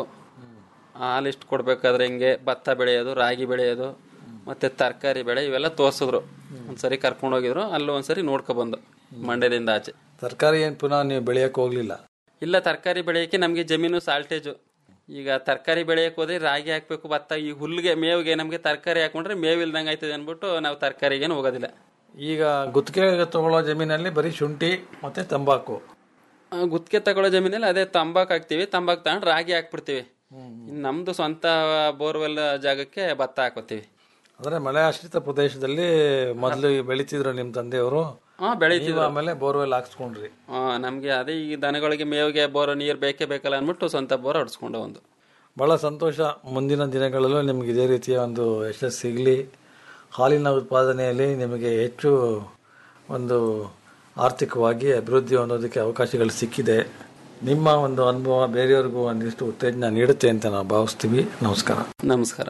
ಹಾಲು ಎಷ್ಟು ಕೊಡ್ಬೇಕಾದ್ರೆ ಹಿಂಗೆ ಭತ್ತ ಬೆಳೆಯೋದು ರಾಗಿ ಬೆಳೆಯೋದು ಮತ್ತೆ ತರಕಾರಿ ಬೆಳೆ ಇವೆಲ್ಲ ತೋರಿಸಿದ್ರು ಒಂದ್ಸರಿ ಕರ್ಕೊಂಡು ಹೋಗಿದ್ರು ಅಲ್ಲೂ ಒಂದ್ಸರಿ ನೋಡ್ಕೊ ಬಂದು ಮಂಡ್ಯದಿಂದ ಆಚೆ ತರಕಾರಿ ಏನು ಪುನಃ ನೀವು ಬೆಳೆಯೋಕೆ ಹೋಗಲಿಲ್ಲ ಇಲ್ಲ ತರಕಾರಿ ಬೆಳೆಯೋಕೆ ನಮಗೆ ಜಮೀನು ಸಾಲ್ಟೇಜು ಈಗ ತರಕಾರಿ ಬೆಳೆಯಕ್ಕೆ ಹೋದ್ರೆ ರಾಗಿ ಹಾಕ್ಬೇಕು ಭತ್ತ ಈ ಹುಲ್ಲಿಗೆ ಮೇವಿಗೆ ನಮಗೆ ತರಕಾರಿ ಹಾಕೊಂಡ್ರೆ ಮೇವು ಇಲ್ದಂಗೆ ಆಯ್ತದೆ ಅಂದ್ಬಿಟ್ಟು ನಾವು ತರಕಾರಿಗೇನು ಹೋಗೋದಿಲ್ಲ ಈಗ ಗುತ್ತಿಗೆ ತಗೊಳ್ಳೋ ಜಮೀನಲ್ಲಿ ಬರೀ ಶುಂಠಿ ಮತ್ತು ತಂಬಾಕು ಆ, ಗುತ್ತಿಗೆ ತಗೊಳ್ಳೋ ಜಮೀನಲ್ಲಿ ಅದೇ ತಂಬಾಕು ಹಾಕ್ತಿವಿ ತಂಬಾಕು ತಗೊಂಡು ರಾಗಿ ಹಾಕ್ಬಿಡ್ತೀವಿ ಇನ್ನು ನಮ್ದು ಸ್ವಂತ ಬೋರ್ವೆಲ್ ಜಾಗಕ್ಕೆ ಭತ್ತ ಹಾಕೋತೀವಿ ಅಂದರೆ ಮಳೆ ಆಶ್ರಿತ ಪ್ರದೇಶದಲ್ಲಿ ಮೊದಲು ಬೆಳೀತಿದ್ರು ನಿಮ್ಮ ತಂದೆಯವರು ಹಾ ಬೆಳಿತೀವಿ ನೀವು ಆಮೇಲೆ ಬೋರ್ವೆಲ್ ಹಾಕ್ಸ್ಕೊಂಡ್ರಿ ಹಾ ನಮ್ಗೆ ಅದೇ ಈ ದನಗಳಿಗೆ ಮೇವಿಗೆ ಬೋರ್ ನೀರು ಬೇಕೇ ಬೇಕಲ್ಲ ಅಂದ್ಬಿಟ್ಟು ಸ್ವಂತ ಬೋರ್ ಹೊಡ್ಸ್ಕೊಂಡು ಒಂದು ಭಾಳ ಸಂತೋಷ ಮುಂದಿನ ದಿನಗಳಲ್ಲೂ ನಿಮ್ಗೆ ಇದೇ ರೀತಿಯ ಒಂದು ಯಶಸ್ಸು ಸಿಗಲಿ ಹಾಲಿನ ಉತ್ಪಾದನೆಯಲ್ಲಿ ನಿಮಗೆ ಹೆಚ್ಚು ಒಂದು ಆರ್ಥಿಕವಾಗಿ ಅಭಿವೃದ್ಧಿ ಹೊಂದೋದಕ್ಕೆ ಅವಕಾಶಗಳು ಸಿಕ್ಕಿದೆ ನಿಮ್ಮ ಒಂದು ಅನುಭವ ಬೇರೆಯವ್ರಿಗೂ ಒಂದಿಷ್ಟು ಉತ್ತೇಜನ ನೀಡುತ್ತೆ ಅಂತ ನಾವು ಭಾವಿಸ್ತೀವಿ ನಮಸ್ಕಾರ ನಮಸ್ಕಾರ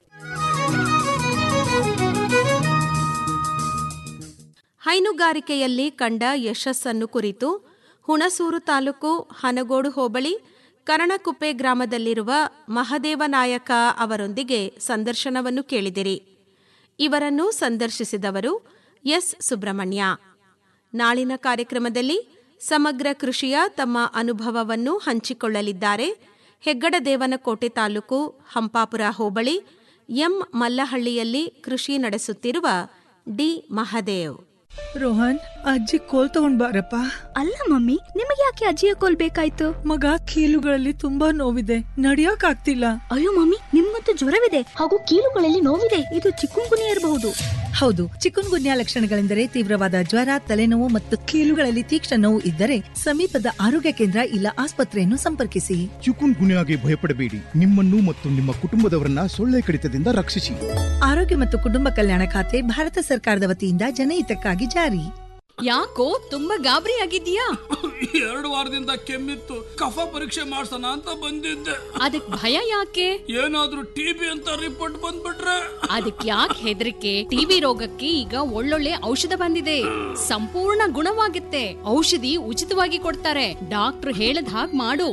ಹೈನುಗಾರಿಕೆಯಲ್ಲಿ ಕಂಡ ಯಶಸ್ಸನ್ನು ಕುರಿತು ಹುಣಸೂರು ತಾಲೂಕು ಹನಗೋಡು ಹೋಬಳಿ ಕರಣಕುಪ್ಪೆ ಗ್ರಾಮದಲ್ಲಿರುವ ಮಹದೇವ ನಾಯಕ ಅವರೊಂದಿಗೆ ಸಂದರ್ಶನವನ್ನು ಕೇಳಿದಿರಿ ಇವರನ್ನು ಸಂದರ್ಶಿಸಿದವರು ಎಸ್ ಸುಬ್ರಹ್ಮಣ್ಯ ನಾಳಿನ ಕಾರ್ಯಕ್ರಮದಲ್ಲಿ ಸಮಗ್ರ ಕೃಷಿಯ ತಮ್ಮ ಅನುಭವವನ್ನು ಹಂಚಿಕೊಳ್ಳಲಿದ್ದಾರೆ ಹೆಗ್ಗಡದೇವನಕೋಟೆ ತಾಲೂಕು ಹಂಪಾಪುರ ಹೋಬಳಿ ಎಂ ಮಲ್ಲಹಳ್ಳಿಯಲ್ಲಿ ಕೃಷಿ ನಡೆಸುತ್ತಿರುವ ಡಿ ಮಹದೇವ್ ರೋಹನ್ ಅಜ್ಜಿ ಕೋಲ್ ತಗೊಂಡ್ ಬಾರಪ್ಪ ಅಲ್ಲ ಮಮ್ಮಿ ನಿಮಗೆ ಯಾಕೆ ಅಜ್ಜಿಯ ಕೋಲ್ ಬೇಕಾಯ್ತು ಮಗ ಕೀಲುಗಳಲ್ಲಿ ತುಂಬಾ ನೋವಿದೆ ನಡಿಯಕ್ ಆಗ್ತಿಲ್ಲ ಅಯ್ಯೋ ಮಮ್ಮಿ ನಿಮ್ಮಂತೂ ಜ್ವರವಿದೆ ಹಾಗೂ ಕೀಲುಗಳಲ್ಲಿ ನೋವಿದೆ ಇದು ಚಿಕ್ಕುಂಗುನಿ ಇರಬಹುದು ಹೌದು ಚಿಕುನ್ ಗುನ್ಯಾ ಲಕ್ಷಣಗಳೆಂದರೆ ತೀವ್ರವಾದ ಜ್ವರ ತಲೆನೋವು ಮತ್ತು ಕೀಲುಗಳಲ್ಲಿ ತೀಕ್ಷ್ಣ ನೋವು ಇದ್ದರೆ ಸಮೀಪದ ಆರೋಗ್ಯ ಕೇಂದ್ರ ಇಲ್ಲ ಆಸ್ಪತ್ರೆಯನ್ನು ಸಂಪರ್ಕಿಸಿ ಚಿಕುನ್ ಗುನ್ಯಾಗೆ ಭಯಪಡಬೇಡಿ ನಿಮ್ಮನ್ನು ಮತ್ತು ನಿಮ್ಮ ಕುಟುಂಬದವರನ್ನ ಸೊಳ್ಳೆ ಕಡಿತದಿಂದ ರಕ್ಷಿಸಿ ಆರೋಗ್ಯ ಮತ್ತು ಕುಟುಂಬ ಕಲ್ಯಾಣ ಖಾತೆ ಭಾರತ ಸರ್ಕಾರದ ವತಿಯಿಂದ ಜನಹಿತಕ್ಕಾಗಿ ಜಾರಿ ಯಾಕೋ ತುಂಬಾ ಗಾಬರಿ ಆಗಿದ್ಯಾ ಎರಡು ವಾರದಿಂದ ಕೆಮ್ಮಿತ್ತು ಕಫ ಪರೀಕ್ಷೆ ಮಾಡ್ಸೋಣ ಅಂತ ಬಂದಿದ್ದೆ ಅದಕ್ ಭಯ ಯಾಕೆ ಏನಾದ್ರೂ ಟಿಬಿ ಅಂತ ರಿಪೋರ್ಟ್ ಬಂದ್ಬಿಟ್ರೆ ಅದಕ್ ಯಾಕೆ ಹೆದರಿಕೆ ಟಿವಿ ರೋಗಕ್ಕೆ ಈಗ ಒಳ್ಳೊಳ್ಳೆ ಔಷಧ ಬಂದಿದೆ ಸಂಪೂರ್ಣ ಗುಣವಾಗುತ್ತೆ ಔಷಧಿ ಉಚಿತವಾಗಿ ಕೊಡ್ತಾರೆ ಡಾಕ್ಟರ್ ಹೇಳದ ಹಾಗ್ ಮಾಡು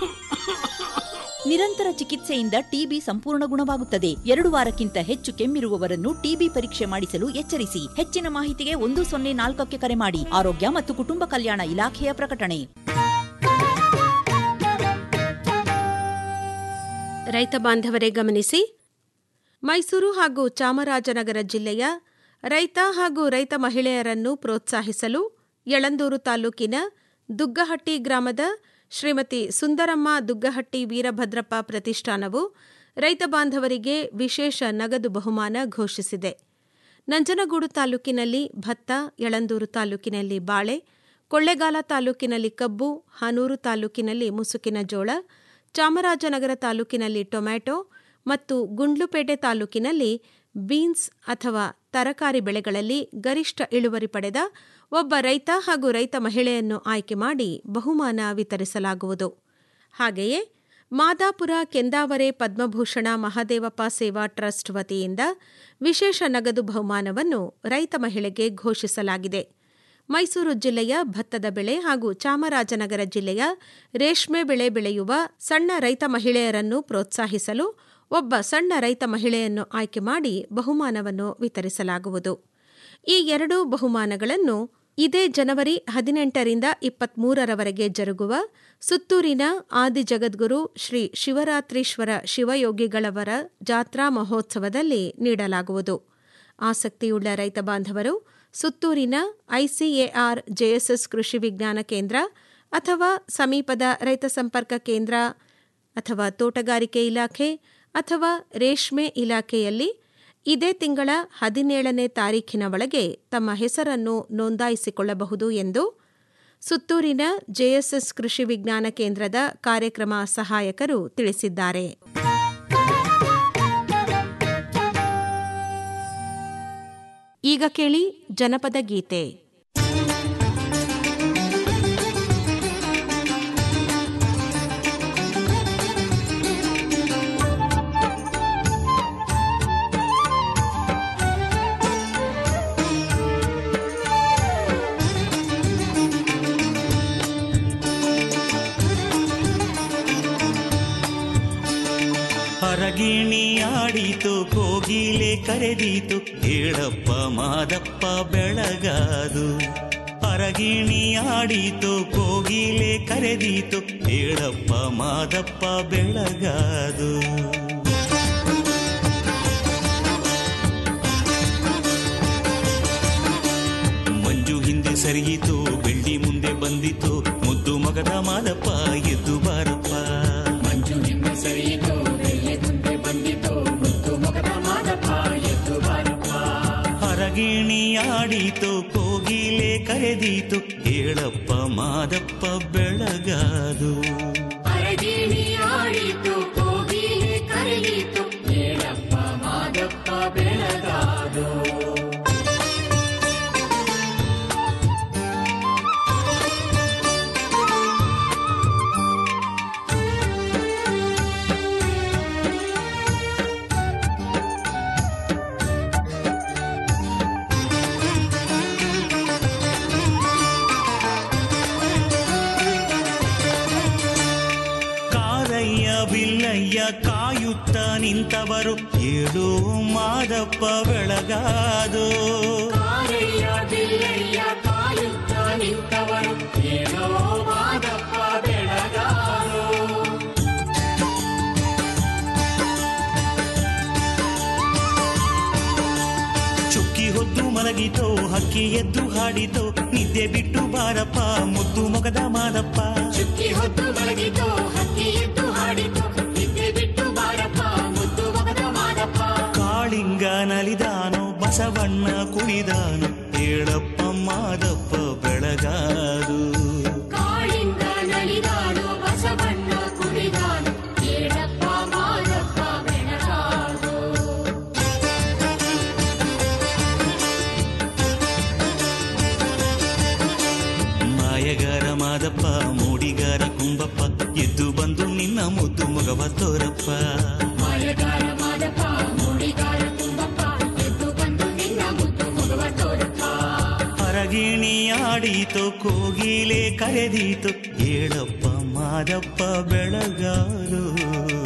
ನಿರಂತರ ಚಿಕಿತ್ಸೆಯಿಂದ ಟಿಬಿ ಸಂಪೂರ್ಣ ಗುಣವಾಗುತ್ತದೆ ಎರಡು ವಾರಕ್ಕಿಂತ ಹೆಚ್ಚು ಕೆಮ್ಮಿರುವವರನ್ನು ಟಿಬಿ ಪರೀಕ್ಷೆ ಮಾಡಿಸಲು ಎಚ್ಚರಿಸಿ ಹೆಚ್ಚಿನ ಮಾಹಿತಿಗೆ ಒಂದು ಸೊನ್ನೆ ನಾಲ್ಕಕ್ಕೆ ಕರೆ ಮಾಡಿ ಆರೋಗ್ಯ ಮತ್ತು ಕುಟುಂಬ ಕಲ್ಯಾಣ ಇಲಾಖೆಯ ಪ್ರಕಟಣೆ ರೈತ ಬಾಂಧವರೇ ಗಮನಿಸಿ ಮೈಸೂರು ಹಾಗೂ ಚಾಮರಾಜನಗರ ಜಿಲ್ಲೆಯ ರೈತ ಹಾಗೂ ರೈತ ಮಹಿಳೆಯರನ್ನು ಪ್ರೋತ್ಸಾಹಿಸಲು ಯಳಂದೂರು ತಾಲೂಕಿನ ದುಗ್ಗಹಟ್ಟಿ ಗ್ರಾಮದ ಶ್ರೀಮತಿ ಸುಂದರಮ್ಮ ದುಗ್ಗಹಟ್ಟಿ ವೀರಭದ್ರಪ್ಪ ಪ್ರತಿಷ್ಠಾನವು ರೈತ ಬಾಂಧವರಿಗೆ ವಿಶೇಷ ನಗದು ಬಹುಮಾನ ಘೋಷಿಸಿದೆ ನಂಜನಗೂಡು ತಾಲೂಕಿನಲ್ಲಿ ಭತ್ತ ಯಳಂದೂರು ತಾಲೂಕಿನಲ್ಲಿ ಬಾಳೆ ಕೊಳ್ಳೇಗಾಲ ತಾಲೂಕಿನಲ್ಲಿ ಕಬ್ಬು ಹಾನೂರು ತಾಲೂಕಿನಲ್ಲಿ ಮುಸುಕಿನ ಜೋಳ ಚಾಮರಾಜನಗರ ತಾಲೂಕಿನಲ್ಲಿ ಟೊಮ್ಯಾಟೊ ಮತ್ತು ಗುಂಡ್ಲುಪೇಟೆ ತಾಲೂಕಿನಲ್ಲಿ ಬೀನ್ಸ್ ಅಥವಾ ತರಕಾರಿ ಬೆಳೆಗಳಲ್ಲಿ ಗರಿಷ್ಠ ಇಳುವರಿ ಪಡೆದ ಒಬ್ಬ ರೈತ ಹಾಗೂ ರೈತ ಮಹಿಳೆಯನ್ನು ಆಯ್ಕೆ ಮಾಡಿ ಬಹುಮಾನ ವಿತರಿಸಲಾಗುವುದು ಹಾಗೆಯೇ ಮಾದಾಪುರ ಕೆಂದಾವರೆ ಪದ್ಮಭೂಷಣ ಮಹಾದೇವಪ್ಪ ಸೇವಾ ಟ್ರಸ್ಟ್ ವತಿಯಿಂದ ವಿಶೇಷ ನಗದು ಬಹುಮಾನವನ್ನು ರೈತ ಮಹಿಳೆಗೆ ಘೋಷಿಸಲಾಗಿದೆ ಮೈಸೂರು ಜಿಲ್ಲೆಯ ಭತ್ತದ ಬೆಳೆ ಹಾಗೂ ಚಾಮರಾಜನಗರ ಜಿಲ್ಲೆಯ ರೇಷ್ಮೆ ಬೆಳೆ ಬೆಳೆಯುವ ಸಣ್ಣ ರೈತ ಮಹಿಳೆಯರನ್ನು ಪ್ರೋತ್ಸಾಹಿಸಲು ಒಬ್ಬ ಸಣ್ಣ ರೈತ ಮಹಿಳೆಯನ್ನು ಆಯ್ಕೆ ಮಾಡಿ ಬಹುಮಾನವನ್ನು ವಿತರಿಸಲಾಗುವುದು ಈ ಎರಡೂ ಬಹುಮಾನಗಳನ್ನು ಇದೇ ಜನವರಿ ಹದಿನೆಂಟರಿಂದ ಇಪ್ಪತ್ಮೂರರವರೆಗೆ ಜರುಗುವ ಸುತ್ತೂರಿನ ಆದಿ ಜಗದ್ಗುರು ಶ್ರೀ ಶಿವರಾತ್ರೀಶ್ವರ ಶಿವಯೋಗಿಗಳವರ ಜಾತ್ರಾ ಮಹೋತ್ಸವದಲ್ಲಿ ನೀಡಲಾಗುವುದು ಆಸಕ್ತಿಯುಳ್ಳ ರೈತ ಬಾಂಧವರು ಸುತ್ತೂರಿನ ಐಸಿಎಆರ್ ಜೆಎಸ್ಎಸ್ ಕೃಷಿ ವಿಜ್ಞಾನ ಕೇಂದ್ರ ಅಥವಾ ಸಮೀಪದ ರೈತ ಸಂಪರ್ಕ ಕೇಂದ್ರ ಅಥವಾ ತೋಟಗಾರಿಕೆ ಇಲಾಖೆ ಅಥವಾ ರೇಷ್ಮೆ ಇಲಾಖೆಯಲ್ಲಿ ಇದೇ ತಿಂಗಳ ಹದಿನೇಳನೇ ತಾರೀಖಿನ ಒಳಗೆ ತಮ್ಮ ಹೆಸರನ್ನು ನೋಂದಾಯಿಸಿಕೊಳ್ಳಬಹುದು ಎಂದು ಸುತ್ತೂರಿನ ಜೆಎಸ್ಎಸ್ ಕೃಷಿ ವಿಜ್ಞಾನ ಕೇಂದ್ರದ ಕಾರ್ಯಕ್ರಮ ಸಹಾಯಕರು ತಿಳಿಸಿದ್ದಾರೆ ಈಗ ಕೇಳಿ ಜನಪದ ಗೀತೆ ಹರಗಿಣಿ ಆಡಿತು ಕೋಗಿಲೆ ಕರೆದೀತು ಹೇಳಪ್ಪ ಮಾದಪ್ಪ ಬೆಳಗಾದು ಹರಗಿಣಿ ಆಡಿತು ಕೋಗಿಲೆ ಕರೆದೀತು ಹೇಳಪ್ಪ ಮಾದಪ್ಪ ಬೆಳಗಾದು ಮಂಜು ಹಿಂದೆ ಸರಿಯಿತು ಬೆಳ್ಳಿ ಮುಂದೆ ಬಂದಿತು ಮುದ್ದು ಮಗದ ಮಾದಪ್ಪ ಎದ್ದು ಬಾರಪ್ಪ ಮಂಜು ಹಿಂದೆ ಸರಿಯಿತು ಬೆಳ್ಳಿ ಮುಂದೆ ಬಂದಿತು ಮುದ್ದು ಮಗದ ಮಾದಪ್ಪ ಎದ್ದು ಬಾರಪ್ಪ ಹರಗಿಣಿ ಆಡಿತು ಕೋಗಿಲೆ ಕರೆದೀತು ಹೇಳಪ್ಪ ಮಾದಪ್ಪ ಬೆಳಗಾದು ಅರಗಿಣಿ ಆಡಿತು ಕೋಗಿಲೆ ಕರೆಯಿತು ಹೇಳಪ್ಪ ಮಾದಪ್ಪ ಬೆಳಗಾದು ಕಾರಯ್ಯ ಬಿಲ್ಲಯ್ಯ ಕಾಯುತ್ತ ನಿಂತವರು ಏಳು ಮಾದಪ್ಪ ಬೆಳಗಾದು ಕಾರಯ್ಯ ಬಿಲ್ಲಯ್ಯ ಕಾಯುತ್ತ ನಿಂತವರು ಏನೋ ಮಾದಪ್ಪ ಬೆಳಗಾದು ಚುಕ್ಕಿ ಹೊತ್ತು ಮಲಗಿತೋ ಹಕ್ಕಿ ಎದ್ದು ಹಾಡಿತೋ ನಿದ್ದೆ ಬಿಟ್ಟು ಬಾರಪ್ಪ ಮುದ್ದು ಮೊಗದ ಮಾದಪ್ಪ ಚುಕ್ಕಿ ಹೊತ್ತು ಮಲಗಿತು ಹಕ್ಕಿ ಎದ್ದು ಹಾಡಿತು ನಿದ್ದೆ ಬಿಟ್ಟು ಬಾರಪ್ಪ ಮುದ್ದು ಮಗದ ಮಾದಪ್ಪ ಕಾಳಿಂಗ ನಲಿದಾನು ಬಸವಣ್ಣ ಕುಣಿದಾನು ಹೇಳಪ್ಪ ಮಾದಪ್ಪ ಬೆಳಗಾದು ಕಾಳಿಂಗ ನಲಿದಾಡು ಬಸವಣ್ಣ ಕುಣಿದಾನು ಹೇಳಪ್ಪ ಮಾದಪ್ಪ ಬೆಳಗಾದು ಮಾಯಗಾರ ಮಾದಪ್ಪ ಮೂಡಿಗಾರ ಕುಂಬಪ್ಪ ಎದ್ದು ಬಂದು ನಿನ್ನ ಮುದ್ದು ಮಗವ ತೋರಪ್ಪ ಮಾಯಗಾರ ಮಾದಪ್ಪ ಮೂಡಿಗಾರ ಕುಂಬಪ್ಪ ಎದ್ದು ಬಂದು ನಿನ್ನ ಮುದ್ದು ಮಗವ ತೋರಪ್ಪ ಹರಗಿಣಿ ಆಡೀತು ಕೋಗಿಲೆ ಕರೆದೀತು ಹೇಳಪ್ಪ ಮಾದಪ್ಪ ಬೆಳಗಾದು